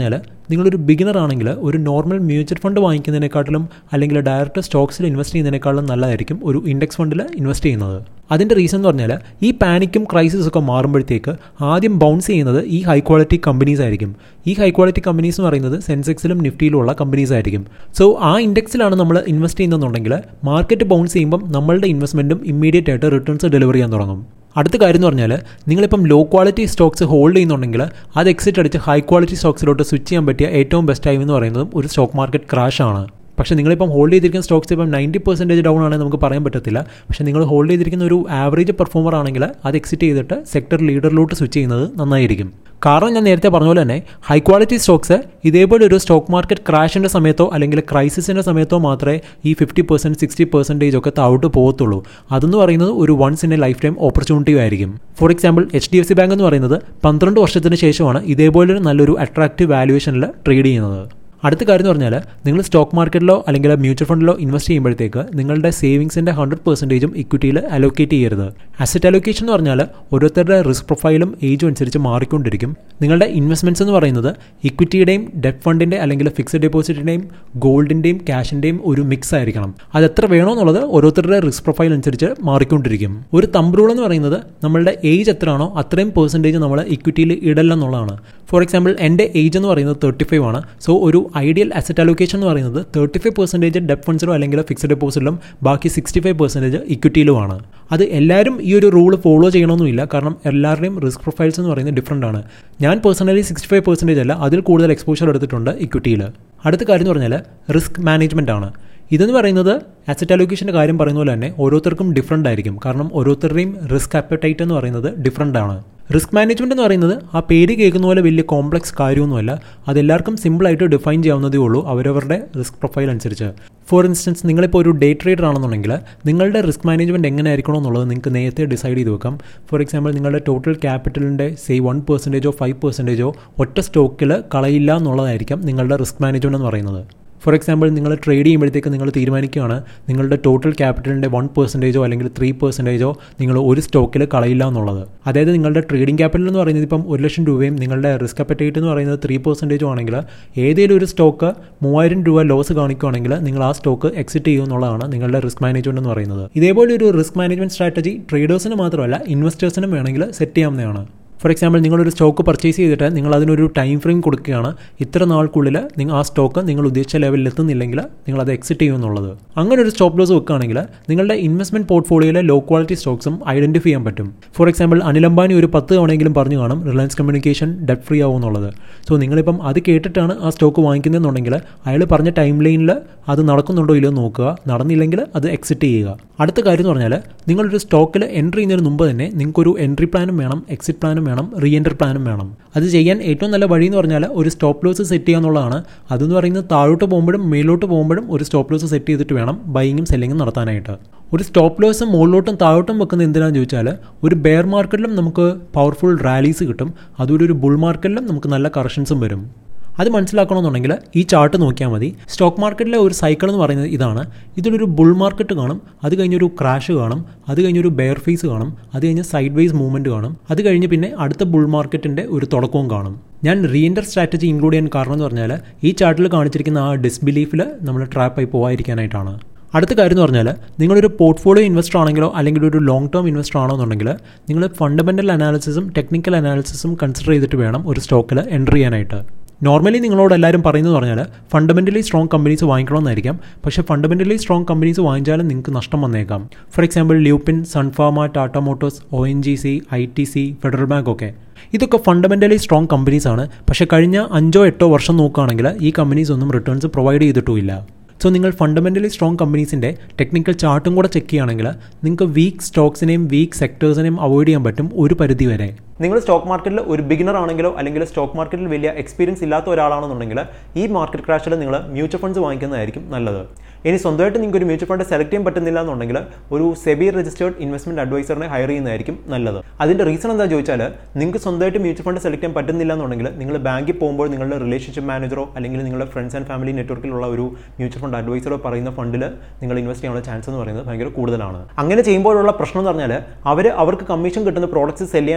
[SPEAKER 1] നിങ്ങളൊരു ബിഗിനർ ആണെങ്കിൽ ഒരു നോർമൽ മ്യൂച്വൽ ഫണ്ട് വാങ്ങിക്കുന്നതിനെക്കാട്ടിലും അല്ലെങ്കിൽ ഡയറക്റ്റ് സ്റ്റോക്സിൽ ഇൻവെസ്റ്റ് ചെയ്യുന്നതിനേക്കാളും നല്ലതായിരിക്കും ഒരു ഇൻഡെക്സ് ഫണ്ടിൽ ഇൻവെസ്റ്റ് ചെയ്യുന്നത് അതിൻ്റെ റീസൺ എന്ന് പറഞ്ഞാൽ ഈ പാനിക്കും ക്രൈസിസ് ഒക്കെ മാറുമ്പോഴത്തേക്ക് ആദ്യം ബൗൺസ് ചെയ്യുന്നത് ഈ ഹൈ ക്വാളിറ്റി കമ്പനീസ് ആയിരിക്കും ഈ ഹൈ ക്വാളിറ്റി കമ്പനീസ് എന്ന് പറയുന്നത് സെൻസെക്സിലും നിഫ്റ്റിയിലുള്ള കമ്പനീസ് ആയിരിക്കും സോ ആ ഇൻഡെക്സിലാണ് നമ്മൾ ഇൻവെസ്റ്റ് ചെയ്യുന്നതെന്നുണ്ടെങ്കിൽ മാർക്കറ്റ് ബൗൺസ് ചെയ്യുമ്പം നമ്മളുടെ ഇൻവെസ്റ്റ്മെൻറ്റും ഇമ്മീഡിയറ്റ് ആയിട്ട് റിട്ടേൺസ് ഡെലിവർ ചെയ്യാൻ തുടങ്ങും അടുത്ത കാര്യം എന്ന് പറഞ്ഞാൽ നിങ്ങളിപ്പം ലോ ക്വാളിറ്റി സ്റ്റോക്സ് ഹോൾഡ് ചെയ്യുന്നുണ്ടെങ്കിൽ അത് എക്സിറ്റ് അടിച്ച് ഹൈ ക്വാളിറ്റി സ്റ്റോക്സിലോട്ട് സ്വിച്ച് ചെയ്യാൻ പറ്റിയ ഏറ്റവും ബെസ്റ്റ് ടൈം എന്ന് പറയുന്നതും ഒരു സ്റ്റോക്ക് മാർക്കറ്റ് ക്രാഷ് ആണ് പക്ഷേ നിങ്ങളിപ്പം ഹോൾഡ് ചെയ്തിരിക്കുന്ന സ്റ്റോക്സ് ഇപ്പം നയൻറ്റി പെർസെൻറ്റേജ് ഡൗൺ ആണെങ്കിൽ നമുക്ക് പറയാൻ പറ്റത്തില്ല പക്ഷേ നിങ്ങൾ ഹോൾഡ് ചെയ്തിരിക്കുന്ന ഒരു ആവറേജ് പെർഫോമർ ആണെങ്കിൽ അത് എക്സിറ്റ് ചെയ്തിട്ട് സെക്ടർ ലീഡറിലോട്ട് സ്വിച്ച് ചെയ്യുന്നത് നന്നായിരിക്കും കാരണം ഞാൻ നേരത്തെ പറഞ്ഞ പോലെ തന്നെ ഹൈ ക്വാളിറ്റി സ്റ്റോക്സ് ഇതേപോലെ ഒരു സ്റ്റോക്ക് മാർക്കറ്റ് ക്രാഷിൻ്റെ സമയത്തോ അല്ലെങ്കിൽ ക്രൈസിസിൻ്റെ സമയത്തോ മാത്രമേ ഈ ഫിഫ്റ്റി പെർസെൻറ്റ് സിക്സ്റ്റി പെർസെൻറ്റേജ് ഒക്കെ താഴോട്ട് പോകത്തുള്ളൂ അതെന്ന് പറയുന്നത് ഒരു once in a lifetime opportunity ആയിരിക്കും for example H D F C bank എന്ന് പറയുന്നത് പന്ത്രണ്ട് വർഷത്തിന് ശേഷമാണ് ഇതേപോലൊരു നല്ലൊരു അട്രാക്റ്റീവ് വാല്യുവേഷനിൽ ട്രേഡ് ചെയ്യുന്നത് അടുത്ത കാര്യം എന്ന് പറഞ്ഞാൽ നിങ്ങൾ സ്റ്റോക്ക് മാർക്കറ്റിലോ അല്ലെങ്കിൽ മ്യൂച്വൽ ഫണ്ടിലോ ഇൻവെസ്റ്റ് ചെയ്യുമ്പോഴത്തേക്ക് നിങ്ങളുടെ സേവിങ്സിൻ്റെ ഹൺഡ്രഡ് പെർസെൻറ്റേജും ഇക്വിറ്റിയിൽ അലോക്കേറ്റ് ചെയ്യരുത് അസറ്റ് അലോക്കേഷൻ എന്ന് പറഞ്ഞാൽ ഓരോരുത്തരുടെ റിസ്ക് പ്രൊഫൈലും ഏജും അനുസരിച്ച് മാറിക്കൊണ്ടിരിക്കും നിങ്ങളുടെ ഇൻവെസ്റ്റ്മെൻറ്റ്സ് എന്ന് പറയുന്നത് ഇക്വിറ്റിയുടെയും ഡെറ്റ് ഫണ്ടിൻ്റെ അല്ലെങ്കിൽ ഫിക്സഡ് ഡെപ്പോസിറ്റിൻ്റെയും ഗോൾഡിൻ്റെയും ക്യാഷിൻ്റെയും ഒരു മിക്സ് ആയിരിക്കണം അത് എത്ര വേണോ എന്നുള്ളത് ഓരോരുത്തരുടെ റിസ്ക് പ്രൊഫൈൽ അനുസരിച്ച് മാറിക്കൊണ്ടിരിക്കും ഒരു തമ്പ് റൂൾ എന്ന് പറയുന്നത് നമ്മളുടെ ഏജ് എത്രയാണോ അത്രയും പെർസെൻറ്റേജ് നമ്മൾ ഇക്വിറ്റിയിൽ ഇടല്ലെന്നുള്ളതാണ് ഫോർ എക്സാമ്പിൾ എൻ്റെ ഏജ് എന്ന് പറയുന്നത് തേർട്ടി ഫൈവ് ആണ് സോ ഒരു ഐഡിയൽ അസറ്റ് അലോക്കേഷൻ എന്ന് പറയുന്നത് തേർട്ടി ഫൈവ് പെർസെൻറ്റേജ് ഡെറ്റ് ഫണ്ട്സിലോ അല്ലെങ്കിൽ ഫിക്സഡ് ഡെപ്പോസിറ്റിലും ബാക്കി സിക്സ്റ്റി ഫൈവ് പെർസെൻറ്റേജ് ഇക്വിറ്റിയിലുമാണ് അത് എല്ലാവരും ഈ ഒരു റൂൾ ഫോളോ ചെയ്യണമെന്നില്ല കാരണം എല്ലാവരുടെയും റിസ്ക് പ്രൊഫൈൽസ് എന്ന് പറയുന്നത് ഡിഫറൻ്റ് ആണ് ഞാൻ പേഴ്സണലി സിക്സ്റ്റി ഫൈവ് പെർസെൻറ്റേജ് അല്ല അതിൽ കൂടുതൽ എക്സ്പോഷർ എടുത്തിട്ടുണ്ട് ഇക്വിറ്റിയിൽ അടുത്ത കാര്യം എന്ന് പറഞ്ഞാൽ റിസ്ക് മാനേജ്മെൻ്റ് ആണ് ഇതെന്ന് പറയുന്നത് അസറ്റ് അലോക്കേഷൻ്റെ കാര്യം പറയുന്ന പോലെ തന്നെ ഓരോരുത്തർക്കും ഡിഫറൻ്റ് ആയിരിക്കും കാരണം ഓരോരുത്തരുടെയും റിസ്ക് അപ്പറ്റൈറ്റ് എന്ന് പറയുന്നത് ഡിഫറൻ്റ് ആണ് റിസ്ക് മാനേജ്മെൻറ്റ് എന്ന് പറയുന്നത് ആ പേര് കേൾക്കുന്ന പോലെ വലിയ കോംപ്ലക്സ് കാര്യമൊന്നുമല്ല അതെല്ലാവർക്കും സിമ്പിളായിട്ട് ഡിഫൈൻ ചെയ്യാവുന്നതേ ഉള്ളൂ അവരവരുടെ റിസ്ക് പ്രൊഫൈൽ അനുസരിച്ച് ഫോർ ഇൻസ്റ്റൻസ് നിങ്ങളിപ്പോൾ ഒരു ഡേ ട്രേഡർ ആണെന്നുണ്ടെങ്കിൽ നിങ്ങളുടെ റിസ്ക് മാനേജ്മെൻറ്റ് എങ്ങനെ ആയിരിക്കണം എന്നുള്ളത് നിങ്ങൾക്ക് നേരത്തെ ഡിസൈഡ് ചെയ്ത് വെക്കാം ഫോർ എക്സാമ്പിൾ നിങ്ങളുടെ ടോട്ടൽ ക്യാപിറ്റലിൻ്റെ സേ വൺ പെർസെൻറ്റേജോ ഫൈവ് പെർസെൻറ്റേജോ ഒറ്റ സ്റ്റോക്കിൽ കളയില്ല എന്നുള്ളതായിരിക്കാം നിങ്ങളുടെ റിസ്ക് മാനേജ്മെൻറ്റ് എന്ന് പറയുന്നത് ഫോർ എക്സാമ്പിൾ നിങ്ങൾ ട്രേഡ് ചെയ്യുമ്പോഴത്തേക്ക് നിങ്ങൾ തീരുമാനിക്കുകയാണ് നിങ്ങളുടെ ടോട്ടൽ ക്യാപിറ്റലിൻ്റെ വൺ പെർസെൻറ്റേജോ അല്ലെങ്കിൽ ത്രീ പെർസെൻറ്റേജോ നിങ്ങൾ ഒരു സ്റ്റോക്കിൽ കളയില്ല എന്നുള്ളത് അതായത് നിങ്ങളുടെ ട്രേഡിംഗ് ക്യാപിറ്റൽ എന്ന് പറയുന്നത് ഇപ്പം ഒരു ലക്ഷം രൂപയും നിങ്ങളുടെ റിസ്ക് അപ്പറ്റേറ്റ് എന്ന് പറയുന്നത് ത്രീ പെർസെൻറ്റേജോ ആണെങ്കിൽ ഏതെങ്കിലും ഒരു സ്റ്റോക്ക് മൂവായിരം രൂപ ലോസ് കാണിക്കുകയാണെങ്കിൽ നിങ്ങൾ ആ സ്റ്റോക്ക് എക്സിറ്റ് ചെയ്യും എന്നുള്ളതാണ് നിങ്ങളുടെ റിസ്ക് മാനേജ്മെൻറ്റ് എന്ന് പറയുന്നത് ഇതേപോലെ ഒരു റിസ്ക് മാനേജ്മെൻറ്റ് സ്ട്രാറ്റജി ട്രേഡേഴ്സിന് മാത്രമല്ല ഇൻവെസ്റ്റേഴ്സിനും വേണമെങ്കിൽ സെറ്റ് ചെയ്യാവുന്നതാണ് ഫോർ എക്സാമ്പിൾ നിങ്ങളൊരു സ്റ്റോക്ക് പർച്ചേസ് ചെയ്തിട്ട് നിങ്ങൾ അതിനൊരു ടൈം ഫ്രെയിം കൊടുക്കുകയാണ് ഇത്ര നാൾക്കുള്ളിൽ നിങ്ങൾ ആ സ്റ്റോക്ക് നിങ്ങൾ ഉദ്ദേശിച്ച ലെവലിൽ എത്തുന്നില്ലെങ്കിൽ നിങ്ങൾ അത് എക്സിറ്റ് ചെയ്യും എന്നുള്ളത് അങ്ങനെ ഒരു സ്റ്റോപ്പ് ലോസ് വെക്കുകയാണെങ്കിൽ നിങ്ങളുടെ ഇൻവെസ്റ്റ്മെന്റ് പോർട്ട്ഫോളിയോയിലെ ലോ ക്വാളിറ്റി സ്റ്റോക്സും ഐഡന്റിഫൈ ചെയ്യാൻ പറ്റും ഫോർ എക്സാമ്പിൾ അനിൽ അംബാനി ഒരു പത്ത് തവണയെങ്കിലും പറഞ്ഞു കാണും റിലയൻസ് കമ്മ്യൂണിക്കേഷൻ ഡെറ്റ് ഫ്രീ ആവും എന്നുള്ളത് സോ നിങ്ങളിപ്പം അത് കേട്ടിട്ടാണ് ആ സ്റ്റോക്ക് വാങ്ങിക്കുന്നതെന്നുണ്ടെങ്കിൽ അയാൾ പറഞ്ഞ ടൈം ലൈനിൽ അത് നടക്കുന്നുണ്ടോ ഇല്ലയോ നോക്കുക നടന്നില്ലെങ്കിൽ അത് എക്സിറ്റ് ചെയ്യുക അടുത്ത കാര്യം എന്ന് പറഞ്ഞാൽ നിങ്ങളൊരു സ്റ്റോക്കിൽ എൻട്രി ചെയ്യുന്നതിന് മുമ്പ് തന്നെ നിങ്ങൾക്കൊരു എൻട്രി പ്ലാനും വേണം എക്സിറ്റ് പ്ലാനും വേണം റീ എൻട്രി പ്ലാനും വേണം അത് ചെയ്യാൻ ഏറ്റവും നല്ല വഴി എന്ന് പറഞ്ഞാൽ ഒരു സ്റ്റോപ്പ് ലോസ് സെറ്റ് ചെയ്യുക എന്നുള്ളതാണ് അതെന്ന് പറയുന്നത് താഴോട്ട് പോകുമ്പോഴും മേലോട്ട് പോകുമ്പോഴും ഒരു സ്റ്റോപ്പ് ലോസ് സെറ്റ് ചെയ്തിട്ട് വേണം ബൈയിങ്ങും സെല്ലിങ്ങും നടത്താനായിട്ട് ഒരു സ്റ്റോപ്പ് ലോസ് മുകളിലോട്ടും താഴോട്ടും വെക്കുന്നത് എന്തിനാണെന്ന് ചോദിച്ചാൽ ഒരു ബെയർ മാർക്കറ്റിലും നമുക്ക് പവർഫുൾ റാലീസ് കിട്ടും അതുപോലെ ഒരു ബുൾ മാർക്കറ്റിലും നമുക്ക് നല്ല കറക്ഷൻസും വരും അത് മനസ്സിലാക്കണമെന്നുണ്ടെങ്കിൽ ഈ ചാർട്ട് നോക്കിയാൽ മതി സ്റ്റോക്ക് മാർക്കറ്റിലെ ഒരു സൈക്കിൾ എന്ന് പറയുന്നത് ഇതാണ് ഇതിലൊരു ബുൾ മാർക്കറ്റ് കാണും അത് കഴിഞ്ഞൊരു ക്രാഷ് കാണും അത് കഴിഞ്ഞൊരു ബെയർ ഫേസ് കാണും അത് കഴിഞ്ഞ് സൈഡ് വൈസ് മൂവ്മെൻറ്റ് കാണും അത് കഴിഞ്ഞ് പിന്നെ അടുത്ത ബുൾ മാർക്കറ്റിൻ്റെ ഒരു തുടക്കവും കാണും ഞാൻ റീഎൻഡർ സ്ട്രാറ്റജി ഇൻക്ലൂഡ് ചെയ്യാൻ കാരണം എന്ന് പറഞ്ഞാൽ ഈ ചാർട്ടിൽ കാണിച്ചിരിക്കുന്ന ആ ഡിസ്ബിലീഫിൽ നമ്മൾ ട്രാപ്പായി പോകാതിരിക്കാനായിട്ടാണ് അടുത്ത കാര്യം എന്ന് പറഞ്ഞാൽ നിങ്ങളൊരു പോർട്ട്ഫോളിയോ ഇൻവെസ്റ്റർ ആണെങ്കിലോ അല്ലെങ്കിൽ ഒരു ലോങ് ടേം ഇൻവെസ്റ്റർ ആണോ എന്നുണ്ടെങ്കിൽ നിങ്ങൾ ഫണ്ടമെൻ്റൽ അനാലിസിസും ടെക്നിക്കൽ അനാലിസിസും കൺസിഡർ ചെയ്തിട്ട് വേണം ഒരു സ്റ്റോക്കിൽ എൻ്റർ ചെയ്യാനായിട്ട് നോർമലി നിങ്ങളോട് എല്ലാവരും പറയുന്നത് പറഞ്ഞാൽ ഫണ്ടമെൻ്റലി സ്ട്രോങ് കമ്പനീസ് വാങ്ങിക്കണമെന്നായിരിക്കാം പക്ഷേ ഫണ്ടമെൻ്റലി സ്ട്രോങ് കമ്പനീസ് വാങ്ങിച്ചാലും നിങ്ങൾക്ക് നഷ്ടം വന്നേക്കാം for example Lupin Sun Pharma Tata Motors O N G C I T C Federal Bank ഒക്കെ ഇതൊക്കെ ഫണ്ടമെൻ്റലി സ്ട്രോങ് കമ്പനീസ് ആണ് പക്ഷേ കഴിഞ്ഞ അഞ്ചോ എട്ടോ വർഷം നോക്കുകയാണെങ്കിൽ ഈ കമ്പനീസ് ഒന്നും റിട്ടേൺസ് പ്രൊവൈഡ് ചെയ്തിട്ടുമില്ല സോ നിങ്ങൾ ഫണ്ടമെൻ്റലി സ്ട്രോങ് കമ്പനീസിൻ്റെ ടെക്നിക്കൽ ചാർട്ടും കൂടെ ചെക്ക് ചെയ്യുകയാണെങ്കിൽ നിങ്ങൾക്ക് വീക്ക് സ്റ്റോക്സിനെയും വീക്ക് സെക്ടേഴ്സിനെയും അവോയ്ഡ് ചെയ്യാൻ പറ്റും ഒരു പരിധി വരെ
[SPEAKER 2] നിങ്ങൾ സ്റ്റോക്ക് മാർക്കറ്റിൽ ഒരു ബിഗിനർ ആണെങ്കിലോ അല്ലെങ്കിൽ സ്റ്റോക്ക് മാർക്കറ്റിൽ വലിയ എക്സ്പീരിയൻസ് ഇല്ലാത്ത ഒരാളാണെന്നുണ്ടെങ്കിൽ ഈ മാർക്കറ്റ് ക്രാഷിൽ നിങ്ങൾ മ്യൂച്വൽ ഫണ്ട്സ് വാങ്ങിക്കുന്നതായിരിക്കും നല്ലത് ഇനി സ്വന്തമായിട്ട് നിങ്ങൾക്ക് ഒരു മ്യൂച്വൽ ഫണ്ട് സെലക്ട് ചെയ്യാൻ പറ്റുന്നില്ല എന്നുണ്ടെങ്കിൽ ഒരു സെബി രജിസ്റ്റേർഡ് ഇൻവെസ്റ്റ്മെന്റ് അഡ്വൈസറിനെ ഹയർ ചെയ്യുന്നതായിരിക്കും നല്ലത് അതിന്റെ റീസൺ എന്താ ചോദിച്ചാൽ നിങ്ങൾക്ക് സ്വന്തമായിട്ട് മ്യൂച്വൽ ഫണ്ട് സെലക്ട് ചെയ്യാൻ പറ്റുന്നില്ല എന്നുണ്ടെങ്കിൽ നിങ്ങൾ ബാങ്കിൽ പോകുമ്പോൾ നിങ്ങളുടെ റിലേഷൻഷിപ്പ് മാനേജറോ അല്ലെങ്കിൽ നിങ്ങളുടെ ഫ്രണ്ട്സ് ആൻഡ് ഫാമിലി നെറ്റ്വർക്കിലുള്ള ഒരു മ്യൂച്വൽ ഫണ്ട് അഡ്വൈസറോ പറയുന്ന ഫണ്ടിൽ നിങ്ങൾ ഇൻവെസ്റ്റ് ചെയ്യാനുള്ള ചാൻസ് എന്ന് പറയുന്നത് ഭയങ്കര കൂടുതലാണ് അങ്ങനെ ചെയ്യുമ്പോഴുള്ള പ്രശ്നം എന്ന് പറഞ്ഞാൽ അവർ അവർക്ക് കമ്മീഷൻ കിട്ടുന്ന പ്രോഡക്റ്റ്സ് സെല് ചെയ്യാനായിരിക്കും ചാൻസ്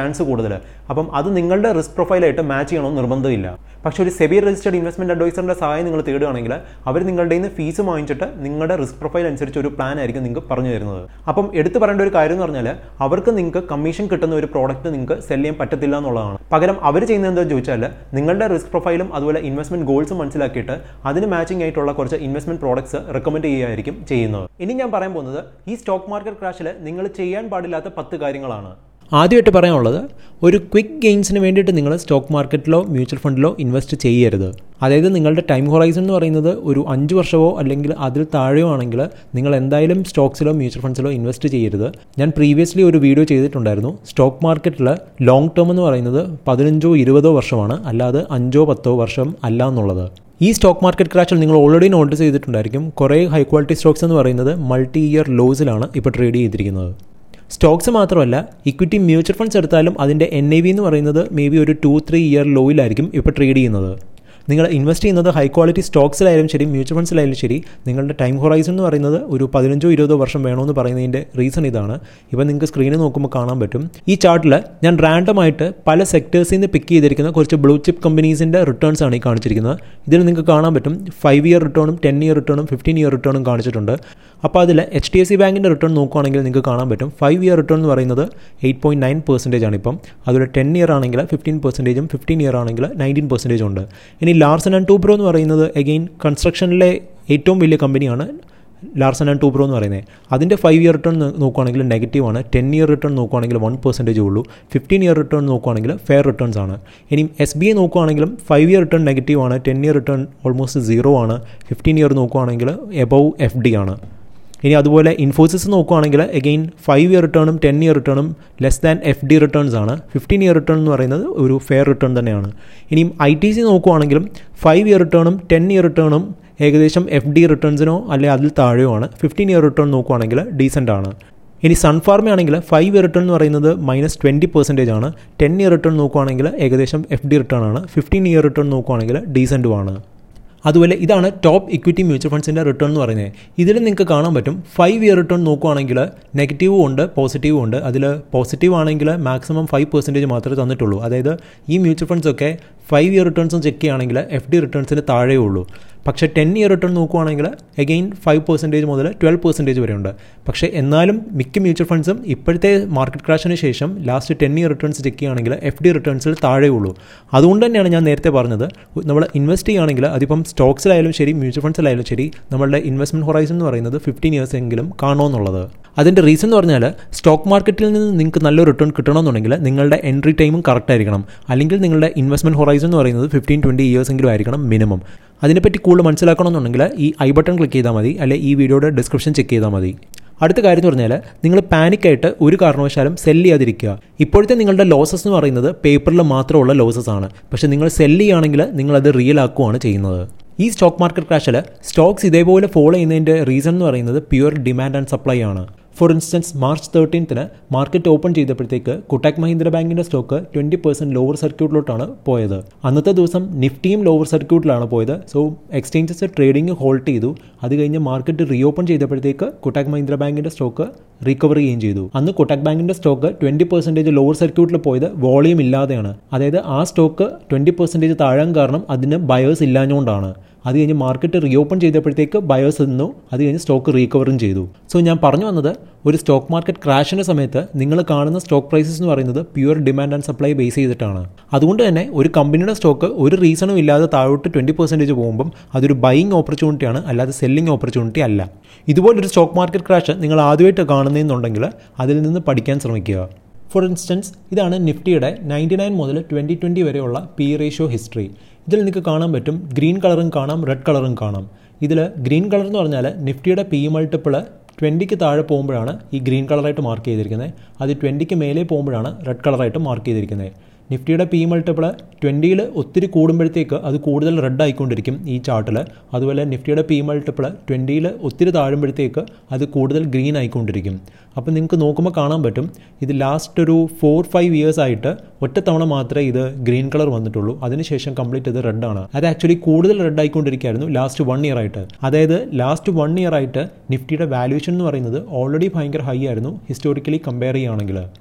[SPEAKER 2] ചാൻസ് കൂടുതൽ അപ്പം അത് നിങ്ങളുടെ റിസ്ക് പ്രൊഫൈലായിട്ട് മാച്ച് ചെയ്യണമെന്ന് നിർബന്ധമില്ല പക്ഷേ ഒരു സെബി രജിസ്റ്റർഡ് ഇൻവെസ്റ്റ്മെന്റ് അഡ്വൈസറിന്റെ സഹായം നിങ്ങൾ തേടുകയാണെങ്കിൽ അവർ നിങ്ങളുടെ നിന്ന് ഫീസ് വാങ്ങിച്ചിട്ട് നിങ്ങളുടെ റിസ്ക് പ്രൊഫൈൽ അനുസരിച്ച് ഒരു പ്ലാൻ ആയിരിക്കും നിങ്ങൾക്ക് പറഞ്ഞു തരുന്നത് അപ്പം എടുത്തു പറയേണ്ട ഒരു കാര്യം എന്ന് പറഞ്ഞാൽ അവർക്ക് നിങ്ങൾക്ക് കമ്മീഷൻ കിട്ടുന്ന ഒരു പ്രോഡക്റ്റ് നിങ്ങൾക്ക് സെല് ചെയ്യാൻ പറ്റത്തില്ല എന്നുള്ളതാണ് പകരം അവർ ചെയ്യുന്നത് എന്താണെന്ന് ചോദിച്ചാൽ നിങ്ങളുടെ റിസ്ക് പ്രൊഫൈലും അതുപോലെ ഇൻവെസ്റ്റ്മെന്റ് ഗോൾസും മനസ്സിലാക്കിയിട്ട് അതിന് മാച്ചിങ് ആയിട്ടുള്ള കുറച്ച് ഇൻവെസ്റ്റ്മെന്റ് പ്രോഡക്ട്സ് റെക്കമെൻഡ് ചെയ്യുകയായിരിക്കും ചെയ്യുന്നത് ഇനി ഞാൻ പറയാൻ പോകുന്നത് ഈ സ്റ്റോക്ക് മാർക്കറ്റ് ക്രാഷിൽ നിങ്ങൾ ചെയ്യാൻ പാടില്ലാത്ത പത്ത് കാര്യങ്ങളാണ്
[SPEAKER 1] ആദ്യമായിട്ട് പറയാനുള്ളത് ഒരു ക്വിക്ക് ഗെയിൻസിന് വേണ്ടിയിട്ട് നിങ്ങൾ സ്റ്റോക്ക് മാർക്കറ്റിലോ മ്യൂച്വൽ ഫണ്ടിലോ ഇൻവെസ്റ്റ് ചെയ്യരുത് അതായത് നിങ്ങളുടെ ടൈം ഹൊറൈസൺ എന്ന് പറയുന്നത് ഒരു അഞ്ച് വർഷമോ അല്ലെങ്കിൽ അതിൽ താഴെയോ ആണെങ്കിൽ നിങ്ങൾ എന്തായാലും സ്റ്റോക്സിലോ മ്യൂച്വൽ ഫണ്ട്സിലോ ഇൻവെസ്റ്റ് ചെയ്യരുത് ഞാൻ പ്രീവിയസ്ലി ഒരു വീഡിയോ ചെയ്തിട്ടുണ്ടായിരുന്നു സ്റ്റോക്ക് മാർക്കറ്റിൽ ലോങ് ടേം എന്ന് പറയുന്നത് പതിനഞ്ചോ ഇരുപതോ വർഷമാണ് അല്ലാതെ അഞ്ചോ പത്തോ വർഷം അല്ല എന്നുള്ളത് ഈ സ്റ്റോക്ക് മാർക്കറ്റ് ക്രാഷിൽ നിങ്ങൾ ഓൾറെഡി നോട്ടീസ് ചെയ്തിട്ടുണ്ടായിരിക്കും കുറേ ഹൈ ക്വാളിറ്റി സ്റ്റോക്സ് എന്ന് പറയുന്നത് മൾട്ടി ഇയർ ലോസിലാണ് ഇപ്പോൾ ട്രേഡ് ചെയ്തിരിക്കുന്നത് സ്റ്റോക്സ് മാത്രമല്ല ഇക്വിറ്റി മ്യൂച്വൽ ഫണ്ട്സ് എടുത്താലും അതിൻ്റെ എൻ ഐ വി എന്ന് പറയുന്നത് മേ ബി ഒരു ടു ത്രീ ഇയർ ലോയിലായിരിക്കും ഇപ്പോൾ ട്രേഡ് ചെയ്യുന്നത് നിങ്ങൾ ഇൻവെസ്റ്റ് ചെയ്യുന്നത് ഹൈ ക്വാളിറ്റി സ്റ്റോക്സിലായാലും ശരി മ്യൂച്വൽ ഫണ്ട്സിലായാലും ശരി നിങ്ങളുടെ ടൈം ഹൊറൈസൺ എന്ന് പറയുന്നത് ഒരു പതിനഞ്ചോ ഇരുപതോ വർഷം വേണമെന്ന് പറയുന്നതിൻ്റെ റീസൺ ഇതാണ് ഇപ്പം നിങ്ങൾക്ക് സ്ക്രീനിൽ നോക്കുമ്പോൾ കാണാൻ പറ്റും ഈ ചാർട്ടിൽ ഞാൻ റാൻഡമായിട്ട് പല സെക്ടേഴ്സിൽ നിന്ന് പിക്ക് ചെയ്തിരിക്കുന്ന കുറച്ച് ബ്ലൂ ചിപ്പ് കമ്പനീസിൻ്റെ റിട്ടേൺസ് ആണ് ഈ കാണിച്ചിരിക്കുന്നത് ഇതിൽ നിങ്ങൾക്ക് കാണാൻ പറ്റും ഫൈവ് ഇയർ റിട്ടേണും ടെൻ ഇയർ റിട്ടേണും ഫിഫ്റ്റീൻ ഇയർ റിട്ടേണും കാണിച്ചിട്ടുണ്ട് അപ്പോൾ അതിൽ എച്ച് ഡി എഫ് സി ബാങ്കിൻ്റെ റിട്ടേൺ നോക്കുകയാണെങ്കിൽ നിങ്ങൾക്ക് കാണാൻ പറ്റും ഫൈവ് ഇയർ റിട്ടേൺ എന്ന് പറയുന്നത് എയ്റ്റ് പോയിൻറ്റ് നയൻ പെർസെൻറ്റേജ് ആണ് ഇപ്പം അതുപോലെ ടെൻ ഇയർ ആണെങ്കിൽ ഫിഫ്റ്റീൻ പെർസെൻറ്റേജും ഫിഫ്റ്റീൻ ഇയർ ആണെങ്കിൽ നയൻറ്റീൻ പെർസെൻറ്റേജും ഉണ്ട് ഇനി ലാർസൺ ആൻഡ് ടൂബ്രോ എന്ന് പറയുന്നത് എഗെയിൻ കൺസ്ട്രക്ഷനിലെ ഏറ്റവും വലിയ കമ്പനിയാണ് ലാർസൺ ആൻഡ് ടൂബ്രോ എന്ന് പറയുന്നത് അതിൻ്റെ ഫൈവ് ഇയർ റിട്ടേൺ നോക്കുകയാണെങ്കിൽ നെഗറ്റീവ് ആണ് ടെൻ ഇയർ റിട്ടേൺ നോക്കുകയാണെങ്കിൽ വൺ പെർസെൻറ്റേജ് ഉള്ളൂ ഫിഫ്റ്റീൻ ഇയർ റിട്ടേൺ നോക്കുകയാണെങ്കിൽ ഫെയർ റിട്ടേൺസ് ആണ് ഇനി എസ് ബി ഐ നോക്കുകയാണെങ്കിലും ഫൈവ് ഇയർ റിട്ടേൺ നെഗറ്റീവ് ആണ് ten year return almost zero ആണ് ഫിഫ്റ്റീൻ ഇയർ നോക്കുകയാണെങ്കിൽ എബവ് എഫ് ഡി ആണ് ഇനി അതുപോലെ ഇൻഫോസിസ് നോക്കുകയാണെങ്കിൽ എഗെയിൻ ഫൈവ് ഇയർ റിട്ടേണും ടെൻ ഇയർ റിട്ടേണും less than F D returns ആണ് ഫിഫ്റ്റീൻ ഇയർ റിട്ടേൺ എന്ന് പറയുന്നത് ഒരു ഫെയർ റിട്ടേൺ തന്നെയാണ് ഇനിയും ഐ ടി സി നോക്കുകയാണെങ്കിലും ഫൈവ് ഇയർ റിട്ടേണും ടെൻ ഇയർ റിട്ടേണും ഏകദേശം എഫ് ഡി റിട്ടേൺസിനോ അല്ലെങ്കിൽ അതിൽ താഴെയോ ആണ് ഫിഫ്റ്റീൻ ഇയർ റിട്ടേൺ നോക്കുകയാണെങ്കിൽ ഡീസൻ്റ് ആണ് ഇനി സൺഫാർമ ആണെങ്കിൽ ഫൈവ് ഇയർ റിട്ടേൺ എന്ന് പറയുന്നത് മൈനസ് ട്വൻറ്റി പെർസെൻറ്റേജ് ആണ് ടെൻ ഇയർ റിട്ടേൺ നോക്കുകയാണെങ്കിൽ ഏകദേശം എഫ് ഡി റിട്ടേൺ ആണ് ഫിഫ്റ്റീൻ ഇയർ റിട്ടേൺ നോക്കുകയാണെങ്കിൽ ഡീസൻറ്റും ആണ് അതുപോലെ ഇതാണ് ടോപ്പ് ഇക്വിറ്റി മ്യൂച്വൽ ഫണ്ട്സിൻ്റെ റിട്ടേൺ എന്ന് പറയുന്നത് ഇതിൽ നിങ്ങൾക്ക് കാണാൻ പറ്റും ഫൈവ് ഇയർ റിട്ടേൺ നോക്കുകയാണെങ്കിൽ നെഗറ്റീവും ഉണ്ട് പോസിറ്റീവും ഉണ്ട് അതിൽ പോസിറ്റീവ് ആണെങ്കിൽ മാക്സിമം ഫൈവ് പെർസെൻറ്റേജ് മാത്രമേ തന്നിട്ടുള്ളൂ അതായത് ഈ മ്യൂച്വൽ ഫണ്ട്സ് ഒക്കെ ഫൈവ് ഇയർ റിട്ടേൺസും ചെക്ക് ചെയ്യുകയാണെങ്കിൽ എഫ് ഡി റിട്ടേൺസിന് താഴെയേ ഉള്ളൂ പക്ഷേ ടെൻ ഇയർ റിട്ടേൺ നോക്കുകയാണെങ്കിൽ എഗെയിൻ ഫൈവ് പെർസെൻറ്റേജ് മുതൽ ട്വൽവ് പെർസെൻറ്റേജ് വരെ ഉണ്ട് പക്ഷേ എന്നാലും മിക്ക മ്യൂച്വൽ ഫണ്ട്സും ഇപ്പോഴത്തെ മാർക്കറ്റ് ക്രാഷിന് ശേഷം last ten year returns check ചെയ്യുകയാണെങ്കിൽ എഫ് ഡി റിട്ടേൺസിൽ താഴെ ഉള്ളൂ അതുകൊണ്ട് തന്നെയാണ് ഞാൻ നേരത്തെ പറഞ്ഞത് നമ്മൾ ഇൻവെസ്റ്റ് ചെയ്യുകയാണെങ്കിൽ അതിപ്പം സ്റ്റോക്സിലായാലും ശരി മ്യൂച്വൽ ഫണ്ട്സിലായാലും ശരി നമ്മളുടെ ഇൻവെസ്റ്റ്മെൻറ്റ് ഹൊറൈസൺ എന്ന് പറയുന്നത് ഫിഫ്റ്റീൻ ഇയേഴ്സ് എങ്കിലും കാണുമെന്നുള്ളത് അതിൻ്റെ റീസൺ എന്ന് പറഞ്ഞാൽ സ്റ്റോക്ക് മാർക്കറ്റിൽ നിന്ന് നിങ്ങൾക്ക് നല്ലൊരു റിട്ടേൺ കിട്ടണമെന്നുണ്ടെങ്കിൽ നിങ്ങളുടെ എൻട്രി ടൈമും കറക്റ്റ് ആയിരിക്കണം അല്ലെങ്കിൽ നിങ്ങളുടെ ഇൻവെസ്റ്റ്മെൻറ്റ് ഹൊറൈസൺ എന്ന് പറയുന്നത് ഫിഫ്റ്റീൻ ട്വൻറ്റി ഇയേഴ്സ് എങ്കിലും ആയിരിക്കണം മിനിമം അതിനെപ്പറ്റി കൂടുതൽ മനസ്സിലാക്കണമെന്നുണ്ടെങ്കിൽ ഈ ഐ ബട്ടൺ ക്ലിക്ക് ചെയ്താൽ മതി അല്ലെങ്കിൽ ഈ വീഡിയോയുടെ ഡിസ്ക്രിപ്ഷൻ ചെക്ക് ചെയ്താൽ മതി അടുത്ത കാര്യം എന്ന് പറഞ്ഞാൽ നിങ്ങൾ പാനിക്കായിട്ട് ഒരു കാരണവശാലും സെല് ചെയ്യാതിരിക്കുക ഇപ്പോഴത്തെ നിങ്ങളുടെ ലോസസ് എന്ന് പറയുന്നത് പേപ്പറിൽ മാത്രമുള്ള ലോസസ് ആണ് പക്ഷേ നിങ്ങൾ സെല് ചെയ്യുകയാണെങ്കിൽ നിങ്ങളത് റിയൽ ആക്കുകയാണ് ചെയ്യുന്നത് ഈ സ്റ്റോക്ക് മാർക്കറ്റ് ക്രാഷിൽ സ്റ്റോക്സ് ഇതേപോലെ ഫോളോ ചെയ്യുന്നതിൻ്റെ റീസൺ എന്ന് പറയുന്നത് പ്യുവർ ഡിമാൻഡ് ആൻഡ് സപ്ലൈ ആണ് ഫോർ ഇൻസ്റ്റൻസ് മാർച്ച് തേർട്ടീൻത്തിന് മാർക്കറ്റ് ഓപ്പൺ ചെയ്തപ്പോഴത്തേക്ക് കുട്ടാക് മഹീന്ദ്ര ബാങ്കിൻ്റെ സ്റ്റോക്ക് ട്വൻറ്റി പെർസെൻറ്റ് ലോവർ സർക്യൂട്ടിലോട്ടാണ് പോയത് അന്നത്തെ ദിവസം നിഫ്റ്റിയും ലോവർ സർക്യൂട്ടിലാണ് പോയത് സോ എക്സ്ചേഞ്ചസ് ട്രേഡിംഗ് ഹോൾഡ് ചെയ്തു അത് കഴിഞ്ഞ് മാർക്കറ്റ് റീഓപ്പൺ ചെയ്തപ്പോഴത്തേക്ക് കുട്ടാക് മഹീന്ദ്ര ബാങ്കിൻ്റെ സ്റ്റോക്ക് റിക്കവർ ചെയ്യുകയും ചെയ്തു അന്ന് കൊട്ടാക് ബാങ്കിൻ്റെ സ്റ്റോക്ക് ട്വൻറ്റി പെർസെൻറ്റേജ് ലോവർ സർക്യൂട്ടിൽ പോയത് വോളിയം ഇല്ലാതെയാണ് അതായത് ആ സ്റ്റോക്ക് ട്വൻറ്റി പെർസെൻറ്റേജ് താഴാൻ കാരണം അതിന് ബയേഴ്സ് ഇല്ലാഞ്ഞുകൊണ്ടാണ് അത് കഴിഞ്ഞ് മാർക്കറ്റ് റീഓപ്പൺ ചെയ്തപ്പോഴത്തേക്ക് ബയേഴ്സ് നിന്നു അത് കഴിഞ്ഞ് സ്റ്റോക്ക് റീകവറും ചെയ്തു സോ ഞാൻ പറഞ്ഞു വന്നത് ഒരു സ്റ്റോക്ക് മാർക്കറ്റ് ക്രാഷിൻ്റെ സമയത്ത് നിങ്ങൾ കാണുന്ന സ്റ്റോക്ക് പ്രൈസസ് എന്ന് പറയുന്നത് pure demand and supply base ചെയ്തിട്ടാണ് അതുകൊണ്ട് തന്നെ ഒരു കമ്പനിയുടെ സ്റ്റോക്ക് ഒരു റീസണും ഇല്ലാതെ താഴോട്ട് ട്വൻറ്റി പെർസെൻറ്റേജ് പോകുമ്പം അതൊരു ബൈയിങ് ഓപ്പർച്യൂണിറ്റിയാണ് അല്ലാതെ സെല്ലിംഗ് ഓപ്പർച്യൂണിറ്റി അല്ല ഇതുപോലൊരു സ്റ്റോക്ക് മാർക്കറ്റ് ക്രാഷ് നിങ്ങൾ ആദ്യമായിട്ട് കാണുന്നതെന്നുണ്ടെങ്കിൽ അതിൽ നിന്ന് പഠിക്കാൻ ശ്രമിക്കുക ഫോർ ഇൻസ്റ്റൻസ് ഇതാണ് നിഫ്റ്റിയുടെ നയൻറ്റി നയൻ മുതൽ ട്വൻറ്റി ട്വൻറ്റി വരെയുള്ള പി റേഷ്യോ ഹിസ്റ്ററി ഇതിൽ നിങ്ങൾക്ക് കാണാൻ പറ്റും ഗ്രീൻ കളറും കാണാം റെഡ് കളറും കാണാം ഇതിൽ ഗ്രീൻ കളർ എന്ന് പറഞ്ഞാൽ നിഫ്റ്റിയുടെ പി മൾട്ടിപ്പിൾ ട്വൻറ്റിക്ക് താഴെ പോകുമ്പോഴാണ് ഈ ഗ്രീൻ കളറായിട്ട് മാർക്ക് ചെയ്തിരിക്കുന്നത് അത് ട്വൻറ്റിക്ക് മേലെ പോകുമ്പോഴാണ് റെഡ് കളറായിട്ട് മാർക്ക് ചെയ്തിരിക്കുന്നത് നിഫ്റ്റിയുടെ പി മൾട്ടിപ്പിൾ ട്വൻറ്റിയിൽ ഒത്തിരി കൂടുമ്പോഴത്തേക്ക് അത് കൂടുതൽ റെഡ് ആയിക്കൊണ്ടിരിക്കും ഈ ചാർട്ടിൽ അതുപോലെ നിഫ്റ്റിയുടെ പി മൾട്ടിപ്പിൾ ട്വൻറ്റിയിൽ ഒത്തിരി താഴുമ്പോഴത്തേക്ക് അത് കൂടുതൽ ഗ്രീൻ ആയിക്കൊണ്ടിരിക്കും അപ്പോൾ നിങ്ങൾക്ക് നോക്കുമ്പോൾ കാണാൻ പറ്റും ഇത് ലാസ്റ്റ് ഒരു ഫോർ ഫൈവ് ഇയേഴ്സ് ആയിട്ട് ഒറ്റ തവണ മാത്രമേ ഇത് ഗ്രീൻ കളർ വന്നിട്ടുള്ളൂ അതിനുശേഷം കംപ്ലീറ്റ് ഇത് റെഡ് ആണ് അത് ആക്ച്വലി കൂടുതൽ റെഡ് ആയിക്കൊണ്ടിരിക്കുകയായിരുന്നു ലാസ്റ്റ് വൺ ഇയർ ആയിട്ട് അതായത് ലാസ്റ്റ് വൺ ഇയർ ആയിട്ട് നിഫ്റ്റിയുടെ വാല്യൂഷൻ എന്ന് പറയുന്നത് ഓൾറെഡി ഭയങ്കര ഹൈ ആയിരുന്നു ഹിസ്റ്റോറിക്കലി കമ്പയർ ചെയ്യുകയാണെങ്കിൽ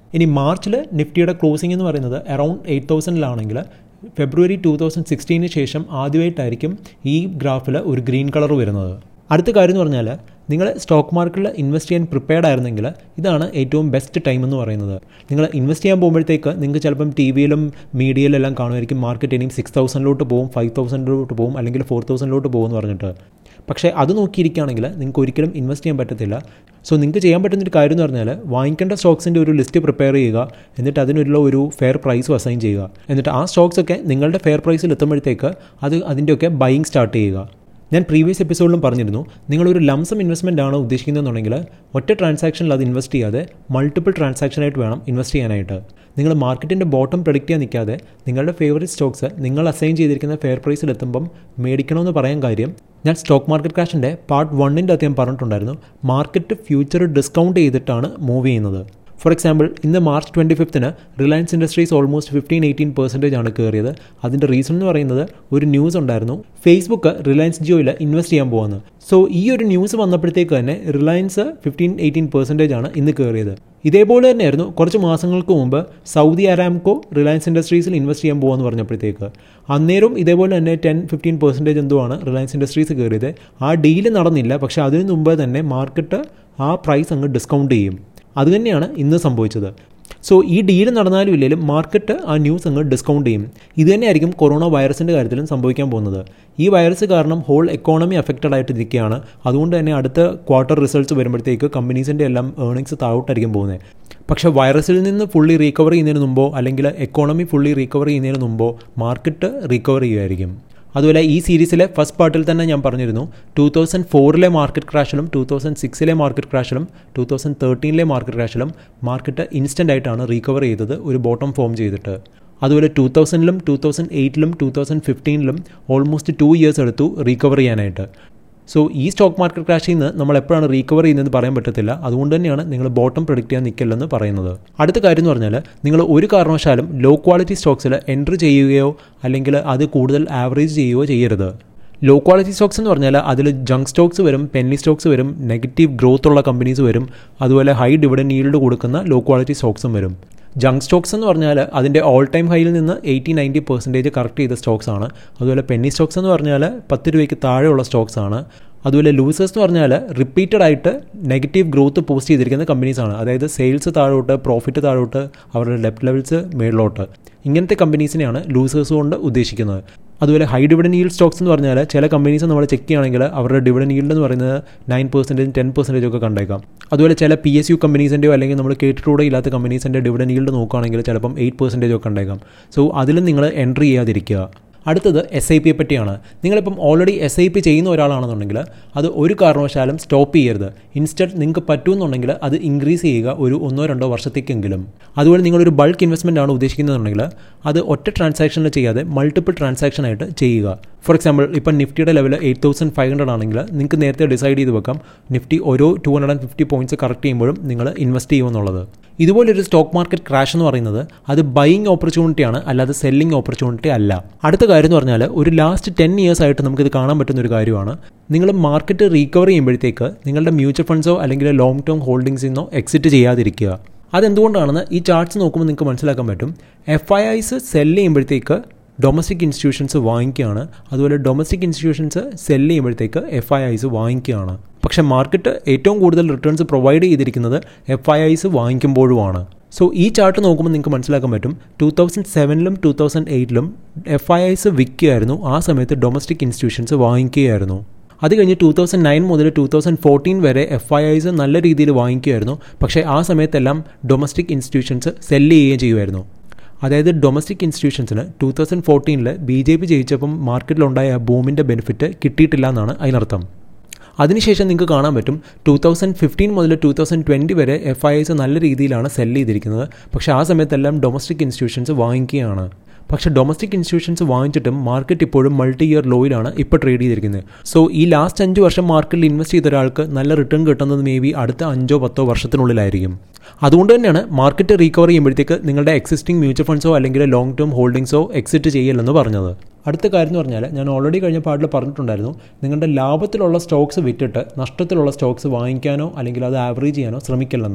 [SPEAKER 1] ഇനി മാർച്ചിൽ നിഫ്റ്റിയുടെ ക്ലോസിംഗ് എന്ന് പറയുന്നത് അറൗണ്ട് എയ്റ്റ് തൗസൻഡിലാണെങ്കിൽ ഫെബ്രുവരി ടു തൗസൻഡ് സിക്സ്റ്റീന് ശേഷം ആദ്യമായിട്ടായിരിക്കും ഈ ഗ്രാഫിൽ ഒരു ഗ്രീൻ കളർ വരുന്നത് അടുത്ത കാര്യം എന്ന് പറഞ്ഞാൽ നിങ്ങൾ സ്റ്റോക്ക് മാർക്കറ്റിൽ ഇൻവെസ്റ്റ് ചെയ്യാൻ പ്രിപ്പയർഡ് ആയിരുന്നെങ്കിൽ ഇതാണ് ഏറ്റവും ബെസ്റ്റ് ടൈം എന്ന് പറയുന്നത് നിങ്ങൾ ഇൻവെസ്റ്റ് ചെയ്യാൻ പോകുമ്പോഴത്തേക്ക് നിങ്ങൾക്ക് ചിലപ്പം ടി വിയിലും മീഡിയയിലെല്ലാം കാണുമായിരിക്കും മാർക്കറ്റ് ഇനിയും സിക്സ് തൗസൻഡിലോട്ട് പോകും ഫൈവ് തൗസൻഡിലോട്ട് പോകും അല്ലെങ്കിൽ ഫോർ തൗസൻഡിലോട്ട് പോകും എന്ന് പറഞ്ഞിട്ട് പക്ഷേ അത് നോക്കിയിരിക്കുകയാണെങ്കിൽ നിങ്ങൾക്ക് ഒരിക്കലും ഇൻവെസ്റ്റ് ചെയ്യാൻ പറ്റത്തില്ല സോ നിങ്ങൾക്ക് ചെയ്യാൻ പറ്റുന്ന ഒരു കാര്യം എന്ന് പറഞ്ഞാൽ വാങ്ങിക്കേണ്ട സ്റ്റോക്സിൻ്റെ ഒരു ലിസ്റ്റ് പ്രിപ്പയർ ചെയ്യുക എന്നിട്ട് അതിനുള്ള ഒരു ഫെയർ പ്രൈസ് അസൈൻ ചെയ്യുക എന്നിട്ട് ആ സ്റ്റോക്സ് ഒക്കെ നിങ്ങളുടെ ഫെയർ പ്രൈസിൽ എത്തുമ്പോഴത്തേക്ക് അത് അതിൻ്റെയൊക്കെ ബൈയിങ് സ്റ്റാർട്ട് ചെയ്യുക ഞാൻ പ്രീവിയസ് എപ്പിസോഡിലും പറഞ്ഞിരുന്നു നിങ്ങളൊരു ലംസം ഇൻവെസ്റ്റ്മെൻ്റ് ആണ് ഉദ്ദേശിക്കുന്നതെന്നുണ്ടെങ്കിൽ ഒറ്റ ട്രാൻസാക്ഷനിൽ അത് ഇൻവെസ്റ്റ് ചെയ്യാതെ മൾട്ടിപ്പിൾ ട്രാൻസാക്ഷനായിട്ട് വേണം ഇൻവെസ്റ്റ് ചെയ്യാനായിട്ട് നിങ്ങൾ മാർക്കറ്റിൻ്റെ ബോട്ടം പ്രൊഡിക്റ്റ് ചെയ്യാൻ നിൽക്കാതെ നിങ്ങളുടെ ഫേവറേറ്റ് സ്റ്റോക്സ് നിങ്ങൾ അസൈൻ ചെയ്തിരിക്കുന്ന ഫെയർ പ്രൈസിൽ എത്തുമ്പം മേടിക്കണമെന്ന് പറയാൻ കാര്യം ഞാൻ സ്റ്റോക്ക് മാർക്കറ്റ് ക്രാഷിൻ്റെ പാർട്ട് വണ്ണിൻ്റെ അകത്ത് ഞാൻ പറഞ്ഞിട്ടുണ്ടായിരുന്നു മാർക്കറ്റ് ഫ്യൂച്ചർ ഡിസ്കൗണ്ട് ചെയ്തിട്ടാണ് മൂവ് ചെയ്യുന്നത് ഫോർ എക്സാമ്പിൾ ഇന്ന് മാർച്ച് ട്വൻറ്റി ഫിഫ്ത്തിന് Reliance Industries almost fifteen eighteen percentage ആണ് കയറിയത് അതിൻ്റെ റീസൺ എന്ന് പറയുന്നത് ഒരു ന്യൂസ് ഉണ്ടായിരുന്നു ഫേസ്ബുക്ക് റിലയൻസ് ജിയോയിൽ ഇൻവെസ്റ്റ് ചെയ്യാൻ പോകുന്നത് സോ ഈ ഒരു ന്യൂസ് വന്നപ്പോഴത്തേക്ക് തന്നെ റിലയൻസ് ഫിഫ്റ്റീൻ എയ്റ്റീൻ പെർസെൻറ്റേജ് ആണ് ഇന്ന് കയറിയത് ഇതേപോലെ തന്നെയായിരുന്നു കുറച്ച് മാസങ്ങൾക്ക് മുമ്പ് സൗദി അരാംകോ റിലയൻസ് ഇൻഡസ്ട്രീസിൽ ഇൻവെസ്റ്റ് ചെയ്യാൻ പോകുമെന്ന് പറഞ്ഞപ്പോഴത്തേക്ക് അന്നേരം ഇതേപോലെ തന്നെ ടെൻ ഫിഫ്റ്റീൻ പെർസെൻറ്റേജ് എന്തോ ആണ് റിലയൻസ് ഇൻഡസ്ട്രീസ് കയറിയത് ആ ഡീല് നടന്നില്ല പക്ഷേ അതിനു മുമ്പ് തന്നെ മാർക്കറ്റ് ആ പ്രൈസ് അങ്ങ് ഡിസ്കൗണ്ട് ചെയ്യും അതുതന്നെയാണ് ഇന്ന് സംഭവിച്ചത് സോ ഈ ഡീല് നടന്നാലും ഇല്ലെങ്കിലും മാർക്കറ്റ് ആ ന്യൂസ് അങ്ങ് ഡിസ്കൗണ്ട് ചെയ്യും ഇത് തന്നെയായിരിക്കും കൊറോണ വൈറസിൻ്റെ കാര്യത്തിലും സംഭവിക്കാൻ പോകുന്നത് ഈ വൈറസ് കാരണം ഹോൾ എക്കോണമി അഫക്റ്റഡ് ആയിട്ട് ഇരിക്കുകയാണ് അതുകൊണ്ട് തന്നെ അടുത്ത ക്വാർട്ടർ റിസൾട്ട്സ് വരുമ്പോഴത്തേക്ക് കമ്പനീസിൻ്റെ എല്ലാം ഏർണിങ്സ് താഴോട്ടായിരിക്കും പോകുന്നത് പക്ഷേ വൈറസിൽ നിന്ന് ഫുള്ളി റീകവർ ചെയ്യുന്നതിന് മുമ്പോ അല്ലെങ്കിൽ എക്കോണമി ഫുള്ളി റീകവർ ചെയ്യുന്നതിന് മുമ്പോ മാർക്കറ്റ് റീകവർ ചെയ്യുമായിരിക്കും അതുപോലെ ഈ സീരീസിലെ ഫസ്റ്റ് പാർട്ടിൽ തന്നെ ഞാൻ പറഞ്ഞിരുന്നു ടൂ തൗസൻഡ് ഫോറിലെ മാർക്കറ്റ് ക്രാഷിലും ടൂ തൗസൻഡ് സിക്സിലെ മാർക്കറ്റ് ക്രാഷിലും ടൂ തൗസൻഡ് തേർട്ടീനിലെ മാർക്കറ്റ് ക്രാഷിലും മാർക്കറ്റ് ഇൻസ്റ്റൻ്റ് ആയിട്ടാണ് റീകവർ ചെയ്തത് ഒരു ബോട്ടം ഫോം ചെയ്തിട്ട് അതുപോലെ ടൂ തൗസൻഡിലും ടൂ തൗസൻഡ് എയ്റ്റിലും ടൂ തൗസൻഡ് ഫിഫ്റ്റീനിലും ഓൾമോസ്റ്റ് ടു ഇയേഴ്സ് എടുത്തു റീകവർ ചെയ്യാനായിട്ട് സോ ഈ സ്റ്റോക്ക് മാർക്കറ്റ് ക്രാഷിൽ നിന്ന് നമ്മൾ എപ്പോഴാണ് റീകവർ ചെയ്യുന്നതെന്ന് പറയാൻ പറ്റത്തില്ല അതുകൊണ്ട് തന്നെയാണ് നിങ്ങൾ ബോട്ടം പ്രൊഡിക്റ്റ് ചെയ്യാൻ നിൽക്കില്ലെന്ന് പറയുന്നത് അടുത്ത കാര്യം എന്ന് പറഞ്ഞാൽ നിങ്ങൾ ഒരു കാരണവശാലും ലോ ക്വാളിറ്റി സ്റ്റോക്സിൽ എൻട്രി ചെയ്യുകയോ അല്ലെങ്കിൽ അത് കൂടുതൽ ആവറേജ് ചെയ്യുകയോ ചെയ്യരുത് ലോ ക്വാളിറ്റി സ്റ്റോക്സ് എന്ന് പറഞ്ഞാൽ അതിൽ ജങ്ക് സ്റ്റോക്സ് വരും പെന്നി സ്റ്റോക്സ് വരും നെഗറ്റീവ് ഗ്രോത്ത് ഉള്ള കമ്പനീസ് വരും അതുപോലെ ഹൈ ഡിവിഡൻ ഈൽഡ് കൊടുക്കുന്ന ലോ ക്വാളിറ്റി സ്റ്റോക്സും വരും ജങ്ക് സ്റ്റോക്സ് എന്ന് പറഞ്ഞാൽ അതിൻ്റെ ഓൾ ടൈം ഹൈയിൽ നിന്ന് എയ്റ്റി നയൻറ്റി പെർസെൻറ്റേജ് കറക്റ്റ് ചെയ്ത സ്റ്റോക്സ് ആണ് അതുപോലെ പെന്നി സ്റ്റോക്സ് എന്ന് പറഞ്ഞാൽ പത്ത് രൂപയ്ക്ക് താഴെയുള്ള സ്റ്റോക്സ് ആണ് അതുപോലെ ലൂസേഴ്സ് എന്ന് പറഞ്ഞാൽ റിപ്പീറ്റഡ് ആയിട്ട് നെഗറ്റീവ് ഗ്രോത്ത് പോസ്റ്റ് ചെയ്തിരിക്കുന്ന കമ്പനീസാണ് അതായത് സെയിൽസ് താഴോട്ട് പ്രോഫിറ്റ് താഴോട്ട് അവരുടെ ഡെപ്റ്റ് ലെവൽസ് മേളിലോട്ട് ഇങ്ങനത്തെ കമ്പനീസിനെയാണ് ലൂസേഴ്സ് കൊണ്ട് ഉദ്ദേശിക്കുന്നത് അതുപോലെ ഹൈ ഡിവിഡൻ ഈൽഡ് സ്റ്റോക്സ് എന്ന് പറഞ്ഞാൽ ചില കമ്പനീസ് നമ്മൾ ചെക്ക് ചെയ്യുകയാണെങ്കിൽ അവരുടെ ഡിവിഡൻ ഈൽഡ് എന്ന് പറയുന്നത് നയൻ പെർസെൻറ്റേജ് ടെൻ പെർസെൻറ്റേജ് ഒക്കെ കണ്ടേക്കാം അതുപോലെ ചില പി എസ് യു കമ്പനീസിൻ്റെയോ അല്ലെങ്കിൽ നമ്മൾ കേട്ടിട്ടൂടെ ഇല്ലാത്ത കമ്പനീസിൻ്റെ ഡിവിഡൻ ഈൽഡ് നോക്കുകയാണെങ്കിൽ ചിലപ്പം എയ്റ്റ് പെർസെൻറ്റേജ് ഒക്കെ കണ്ടേക്കാം സോ അതിലും നിങ്ങൾ എൻട്രി ചെയ്യാതിരിക്കുക അടുത്തത് എസ് ഐ പിയെ പറ്റിയാണ് നിങ്ങളിപ്പം ഓൾറെഡി എസ് ഐ പി ചെയ്യുന്ന ഒരാളാണെന്നുണ്ടെങ്കിൽ അത് ഒരു കാരണവശാലും സ്റ്റോപ്പ് ചെയ്യരുത് ഇൻസ്റ്റഡ് നിങ്ങൾക്ക് പറ്റുമെന്നുണ്ടെങ്കിൽ അത് ഇൻക്രീസ് ചെയ്യുക ഒരു ഒന്നോ രണ്ടോ വർഷത്തേക്കെങ്കിലും അതുപോലെ നിങ്ങളൊരു ബൾക്ക് ഇൻവെസ്റ്റ്മെൻ്റ് ആണ് ഉദ്ദേശിക്കുന്നതെന്നുണ്ടെങ്കിൽ അത് ഒറ്റ ട്രാൻസാക്ഷനിൽ ചെയ്യാതെ മൾട്ടിപ്പിൾ ട്രാൻസാക്ഷൻ ആയിട്ട് ചെയ്യുക ഫോർ എക്സാമ്പിൾ ഇപ്പം നിഫ്റ്റിയുടെ level eight thousand five hundred ആണെങ്കിൽ നിങ്ങൾക്ക് നേരത്തെ ഡിസൈഡ് ചെയ്ത് വെക്കാം നിഫ്റ്റി ഓരോ two hundred and fifty points correct ചെയ്യുമ്പോഴും നിങ്ങൾ ഇൻവെസ്റ്റ് ചെയ്യുമെന്നുള്ളത് ഇതുപോലൊരു സ്റ്റോക്ക് മാർക്കറ്റ് ക്രാഷ് എന്ന് പറയുന്നത് അത് ബൈയിങ് ഓപ്പർച്യൂണിറ്റിയാണ് അല്ലാതെ സെല്ലിംഗ് ഓപ്പർച്യൂണിറ്റി അല്ല അടുത്ത കാര്യം എന്ന് പറഞ്ഞാൽ ഒരു ലാസ്റ്റ് ടെൻ ഇയേഴ്സ് ആയിട്ട് നമുക്കിത് കാണാൻ പറ്റുന്ന ഒരു കാര്യമാണ് നിങ്ങൾ മാർക്കറ്റ് റീകവർ ചെയ്യുമ്പോഴത്തേക്ക് നിങ്ങളുടെ മ്യൂച്വൽ ഫണ്ട്സോ അല്ലെങ്കിൽ ലോങ് ടേം ഹോൾഡിങ്സിൽ നിന്നോ എക്സിറ്റ് ചെയ്യാതിരിക്കുക അതെന്തുകൊണ്ടാണെന്ന് ഈ ചാർട്ട്സ് നോക്കുമ്പോൾ നിങ്ങൾക്ക് മനസ്സിലാക്കാൻ പറ്റും എഫ് ഐ ഐസ് സെല് ചെയ്യുമ്പോഴത്തേക്ക് ഡൊമസ്റ്റിക് ഇൻസ്റ്റിറ്റ്യൂഷൻസ് വാങ്ങിക്കുകയാണ് അതുപോലെ ഡൊമസ്റ്റിക് ഇൻസ്റ്റിറ്റ്യൂഷൻസ് സെല് ചെയ്യുമ്പോഴത്തേക്ക് എഫ് ഐ ഐസ് വാങ്ങിക്കുകയാണ് പക്ഷേ മാർക്കറ്റ് ഏറ്റവും കൂടുതൽ റിട്ടേൺസ് പ്രൊവൈഡ് ചെയ്തിരിക്കുന്നത് എഫ് ഐ ഐസ് വാങ്ങിക്കുമ്പോഴുമാണ് സോ ഈ ചാർട്ട് നോക്കുമ്പോൾ നിങ്ങൾക്ക് മനസ്സിലാക്കാൻ പറ്റും ടൂ തൗസൻഡ് സെവനിലും ടൂ തൗസൻഡ് എയ്റ്റിലും എഫ് ഐ ഐസ് വിൽക്കുകയായിരുന്നു ആ സമയത്ത് ഡൊമസ്റ്റിക് ഇൻസ്റ്റിറ്റ്യൂഷൻസ് വാങ്ങിക്കുകയായിരുന്നു അത് കഴിഞ്ഞ് ടൂ തൗസൻഡ് നയൻ മുതൽ ടൂ തൗസൻഡ് ഫോർട്ടീൻ വരെ എഫ് ഐ ഐസ് നല്ല രീതിയിൽ വാങ്ങിക്കുമായിരുന്നു പക്ഷേ ആ സമയത്തെല്ലാം ഡൊമസ്റ്റിക് ഇൻസ്റ്റിറ്റ്യൂഷൻസ് സെല്ല് ചെയ്യുകയും ചെയ്യുമായിരുന്നു അതായത് ഡൊമസ്റ്റിക് ഇൻസ്റ്റിറ്റ്യൂഷൻസിന് ടൂ തൗസൻഡ് ഫോർട്ടീനിൽ ബി ജെ പി ജയിച്ചപ്പം മാർക്കറ്റിലുണ്ടായ ബൂമിൻ്റെ ബെനിഫിറ്റ് കിട്ടിയിട്ടില്ല എന്നാണ് അതിനർത്ഥം അതിനുശേഷം നിങ്ങൾക്ക് കാണാൻ പറ്റും ടൂ തൗസൻഡ് ഫിഫ്റ്റീൻ മുതൽ ടൂ തൗസൻഡ് ട്വൻറ്റി വരെ എഫ് ഐ എസ് നല്ല രീതിയിലാണ് സെല്ല് ചെയ്തിരിക്കുന്നത് പക്ഷേ ആ സമയത്തെല്ലാം ഡൊമസ്റ്റിക് ഇൻസ്റ്റിറ്റ്യൂഷൻസ് വാങ്ങിക്കുകയാണ് പക്ഷേ ഡൊമസ്റ്റിക് ഇൻസ്റ്റിറ്റ്യൂഷൻസ് വാങ്ങിച്ചിട്ടും മാർക്കറ്റ് ഇപ്പോഴും മൾട്ടി ഇയർ ലോയിലാണ് ഇപ്പോൾ ട്രേഡ് ചെയ്തിരിക്കുന്നത് സോ ഈ ലാസ്റ്റ് അഞ്ച് വർഷം മാർക്കറ്റിൽ ഇൻവെസ്റ്റ് ചെയ്ത ഒരാൾക്ക് നല്ല റിട്ടേൺ കിട്ടുന്നത് മേ ബി അടുത്ത അഞ്ചോ പത്തോ വർഷത്തിനുള്ളിലായിരിക്കും അതുകൊണ്ട് തന്നെയാണ് മാർക്കറ്റ് റീകവർ ചെയ്യുമ്പോഴത്തേക്ക് നിങ്ങളുടെ എക്സിസ്റ്റിംഗ് മ്യൂച്വൽ ഫണ്ട്സോ അല്ലെങ്കിൽ ലോങ് ടേം ഹോൾഡിങ്സോ എക്സിറ്റ് ചെയ്യല്ലെന്ന് പറഞ്ഞത് അടുത്ത കാര്യം എന്ന് പറഞ്ഞാൽ ഞാൻ ഓൾറെഡി കഴിഞ്ഞ പാട്ടിൽ പറഞ്ഞിട്ടുണ്ടായിരുന്നു നിങ്ങളുടെ ലാഭത്തിലുള്ള സ്റ്റോക്സ് വിറ്റിട്ട് നഷ്ടത്തിലുള്ള സ്റ്റോക്സ് വാങ്ങിക്കാനോ അല്ലെങ്കിൽ അത് ആവറേജ് ചെയ്യാനോ ശ്രമിക്കില്ലെന്ന്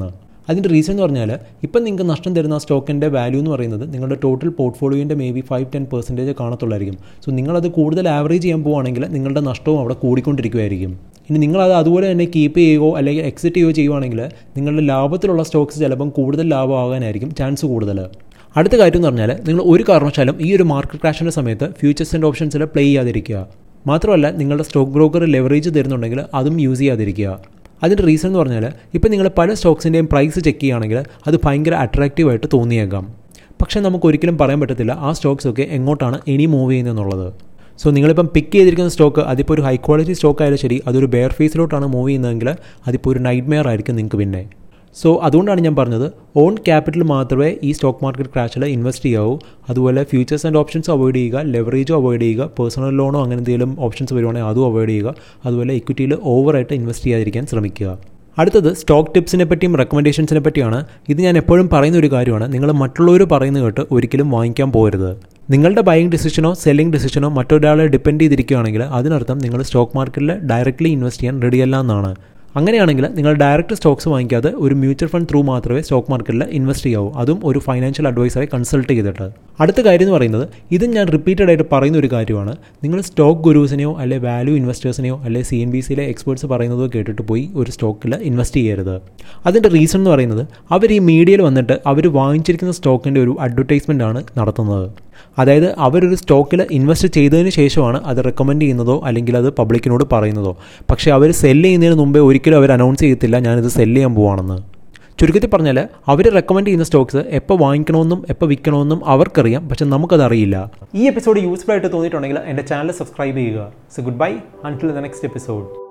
[SPEAKER 1] അതിൻ്റെ റീസൺ എന്ന് പറഞ്ഞാൽ ഇപ്പം നിങ്ങൾക്ക് നഷ്ടം തരുന്ന ആ സ്റ്റോക്കിൻ്റെ വാല്യൂ എന്ന് പറയുന്നത് നിങ്ങളുടെ ടോട്ടൽ പോർട്ട്ഫോളിയോൻ്റെ maybe five ten percentage കാണത്തുള്ളായിരിക്കും സോ നിങ്ങളത് കൂടുതൽ ആവറേജ് ചെയ്യാൻ പോവുകയാണെങ്കിൽ നിങ്ങളുടെ നഷ്ടവും അവിടെ കൂടിക്കൊണ്ടിരിക്കുമായിരിക്കും ഇനി നിങ്ങളത് അതുപോലെ തന്നെ കീപ്പ് ചെയ്യുകയോ അല്ലെങ്കിൽ എക്സിറ്റ് ചെയ്യുകയോ ചെയ്യുവാണെങ്കിൽ നിങ്ങളുടെ ലാഭത്തിലുള്ള സ്റ്റോക്സ് ചിലപ്പം കൂടുതൽ ലാഭമാകാനായിരിക്കും ചാൻസ് കൂടുതൽ അടുത്ത കാര്യം എന്ന് പറഞ്ഞാൽ നിങ്ങൾ ഒരു കാരണവശാലും ഈ ഒരു മാർക്കറ്റ് ക്രാഷിൻ്റെ സമയത്ത് ഫ്യൂച്ചേഴ്സ് ആൻഡ് ഓപ്ഷൻസിൽ പ്ലേ ചെയ്യാതിരിക്കുക മാത്രമല്ല നിങ്ങളുടെ സ്റ്റോക്ക് ബ്രോക്കർ ലെവറേജ് തരുന്നുണ്ടെങ്കിൽ അതും യൂസ് ചെയ്യാതിരിക്കുക അതിൻ്റെ റീസൺ എന്ന് പറഞ്ഞാൽ ഇപ്പോൾ നിങ്ങൾ പല സ്റ്റോക്സിൻ്റെയും പ്രൈസ് ചെക്ക് ചെയ്യുകയാണെങ്കിൽ അത് ഭയങ്കര അട്രാക്റ്റീവായിട്ട് തോന്നിയേക്കാം പക്ഷേ നമുക്ക് ഒരിക്കലും പറയാൻ പറ്റത്തില്ല ആ സ്റ്റോക്സ് ഒക്കെ എങ്ങോട്ടാണ് ഇനി മൂവ് ചെയ്യുന്നതെന്നുള്ളത് സോ നിങ്ങളിപ്പം പിക്ക് ചെയ്തിരിക്കുന്ന സ്റ്റോക്ക് അതിപ്പോൾ ഒരു ഹൈ ക്വാളിറ്റി സ്റ്റോക്ക് ആയാലും ശരി അതൊരു ബെയർ ഫേസിലോട്ടാണ് മൂവ് ചെയ്യുന്നതെങ്കിൽ അതിപ്പോൾ ഒരു നൈറ്റ് മെയർ ആയിരിക്കും നിങ്ങൾക്ക് പിന്നെ സോ അതുകൊണ്ടാണ് ഞാൻ പറഞ്ഞത് ഓൺ ക്യാപിറ്റൽ മാത്രമേ ഈ സ്റ്റോക്ക് മാർക്കറ്റ് ക്രാഷിൽ ഇൻവെസ്റ്റ് ചെയ്യാവൂ അതുപോലെ ഫ്യൂച്ചേഴ്സ് ആൻഡ് ഓപ്ഷൻസ് അവോയ്ഡ് ചെയ്യുക ലെവറേജും അവോയ്ഡ് ചെയ്യുക പേഴ്സണൽ ലോണോ അങ്ങനെ എന്തെങ്കിലും ഓപ്ഷൻസ് വരുവാണെങ്കിൽ അതും അവോയ്ഡ് ചെയ്യുക അതുപോലെ ഇക്വിറ്റിയിൽ ഓവറായിട്ട് ഇൻവെസ്റ്റ് ചെയ്യാതിരിക്കാൻ ശ്രമിക്കുക അടുത്തത് സ്റ്റോക്ക് ടിപ്സിനെ പറ്റിയും റെക്കമെൻഡേഷൻസിനെ പറ്റിയാണ് ഇത് ഞാൻ എപ്പോഴും പറയുന്ന ഒരു കാര്യമാണ് നിങ്ങൾ മറ്റുള്ളവർ പറയുന്നത് കേട്ട് ഒരിക്കലും വാങ്ങിക്കാൻ പോകരുത് നിങ്ങളുടെ ബൈയിങ് ഡിസിഷനോ സെല്ലിംഗ് ഡിസിഷനോ മറ്റൊരാളെ ഡിപ്പെൻഡ് ചെയ്തിരിക്കുകയാണെങ്കിൽ അതിനർത്ഥം നിങ്ങൾ സ്റ്റോക്ക് മാർക്കറ്റിൽ ഡയറക്റ്റ്ലി ഇൻവെസ്റ്റ് ചെയ്യാൻ റെഡിയല്ല എന്നാണ് അങ്ങനെയാണെങ്കിൽ നിങ്ങൾ ഡയറക്റ്റ് സ്റ്റോക്സ് വാങ്ങിക്കാതെ ഒരു മ്യൂച്വൽ ഫണ്ട് ത്രൂ മാത്രമേ സ്റ്റോക്ക് മാർക്കറ്റിൽ ഇൻവെസ്റ്റ് ചെയ്യാവൂ അതും ഒരു ഫൈനാൻഷ്യൽ അഡ്വൈസറെ കൺസൾട്ട് ചെയ്തിട്ട് അടുത്ത കാര്യം എന്ന് പറയുന്നത് ഇതും ഞാൻ റിപ്പീറ്റഡ് ആയിട്ട് പറയുന്ന ഒരു കാര്യമാണ് നിങ്ങൾ സ്റ്റോക്ക് ഗുരൂസിനെയോ അല്ലെ വാല്യൂ ഇൻവെസ്റ്റേഴ്സിനെയോ അല്ലെ സി എൻ ബി സിയിലെ എക്സ്പേർട്സ് പറയുന്നതോ കേട്ടിട്ട് പോയി ഒരു സ്റ്റോക്കിൽ ഇൻവെസ്റ്റ് ചെയ്യരുത് അതിൻ്റെ റീസൺ എന്ന് പറയുന്നത് അവർ ഈ മീഡിയയിൽ വന്നിട്ട് അവർ വാങ്ങിച്ചിരിക്കുന്ന സ്റ്റോക്കിൻ്റെ ഒരു അഡ്വർടൈസ്മെൻ്റ് ആണ് നടത്തുന്നത് അതായത് അവരൊരു സ്റ്റോക്കിൽ ഇൻവെസ്റ്റ് ചെയ്തതിന് ശേഷമാണ് അത് റെക്കമെൻഡ് ചെയ്യുന്നതോ അല്ലെങ്കിൽ അത് പബ്ലിക്കിനോട് പറയുന്നതോ പക്ഷേ അവർ സെല്ല് ചെയ്യുന്നതിന് മുമ്പേ ഒരിക്കലും അവർ അനൗൺസ് ചെയ്യത്തില്ല ഞാനിത് സെല്ല് ചെയ്യാൻ പോവാണെന്ന് ചുരുക്കത്തിൽ പറഞ്ഞാൽ അവർ റെക്കമെൻഡ് ചെയ്യുന്ന സ്റ്റോക്സ് എപ്പോൾ വാങ്ങിക്കണമെന്നും എപ്പോൾ വിൽക്കണമെന്നും അവർക്കറിയാം പക്ഷെ നമുക്കത് അറിയില്ല ഈ എപ്പിസോഡ് യൂസ്ഫുൾ ആയിട്ട് തോന്നിയിട്ടുണ്ടെങ്കിൽ എൻ്റെ ചാനൽ സബ്സ്ക്രൈബ് ചെയ്യുക so goodbye until the next episode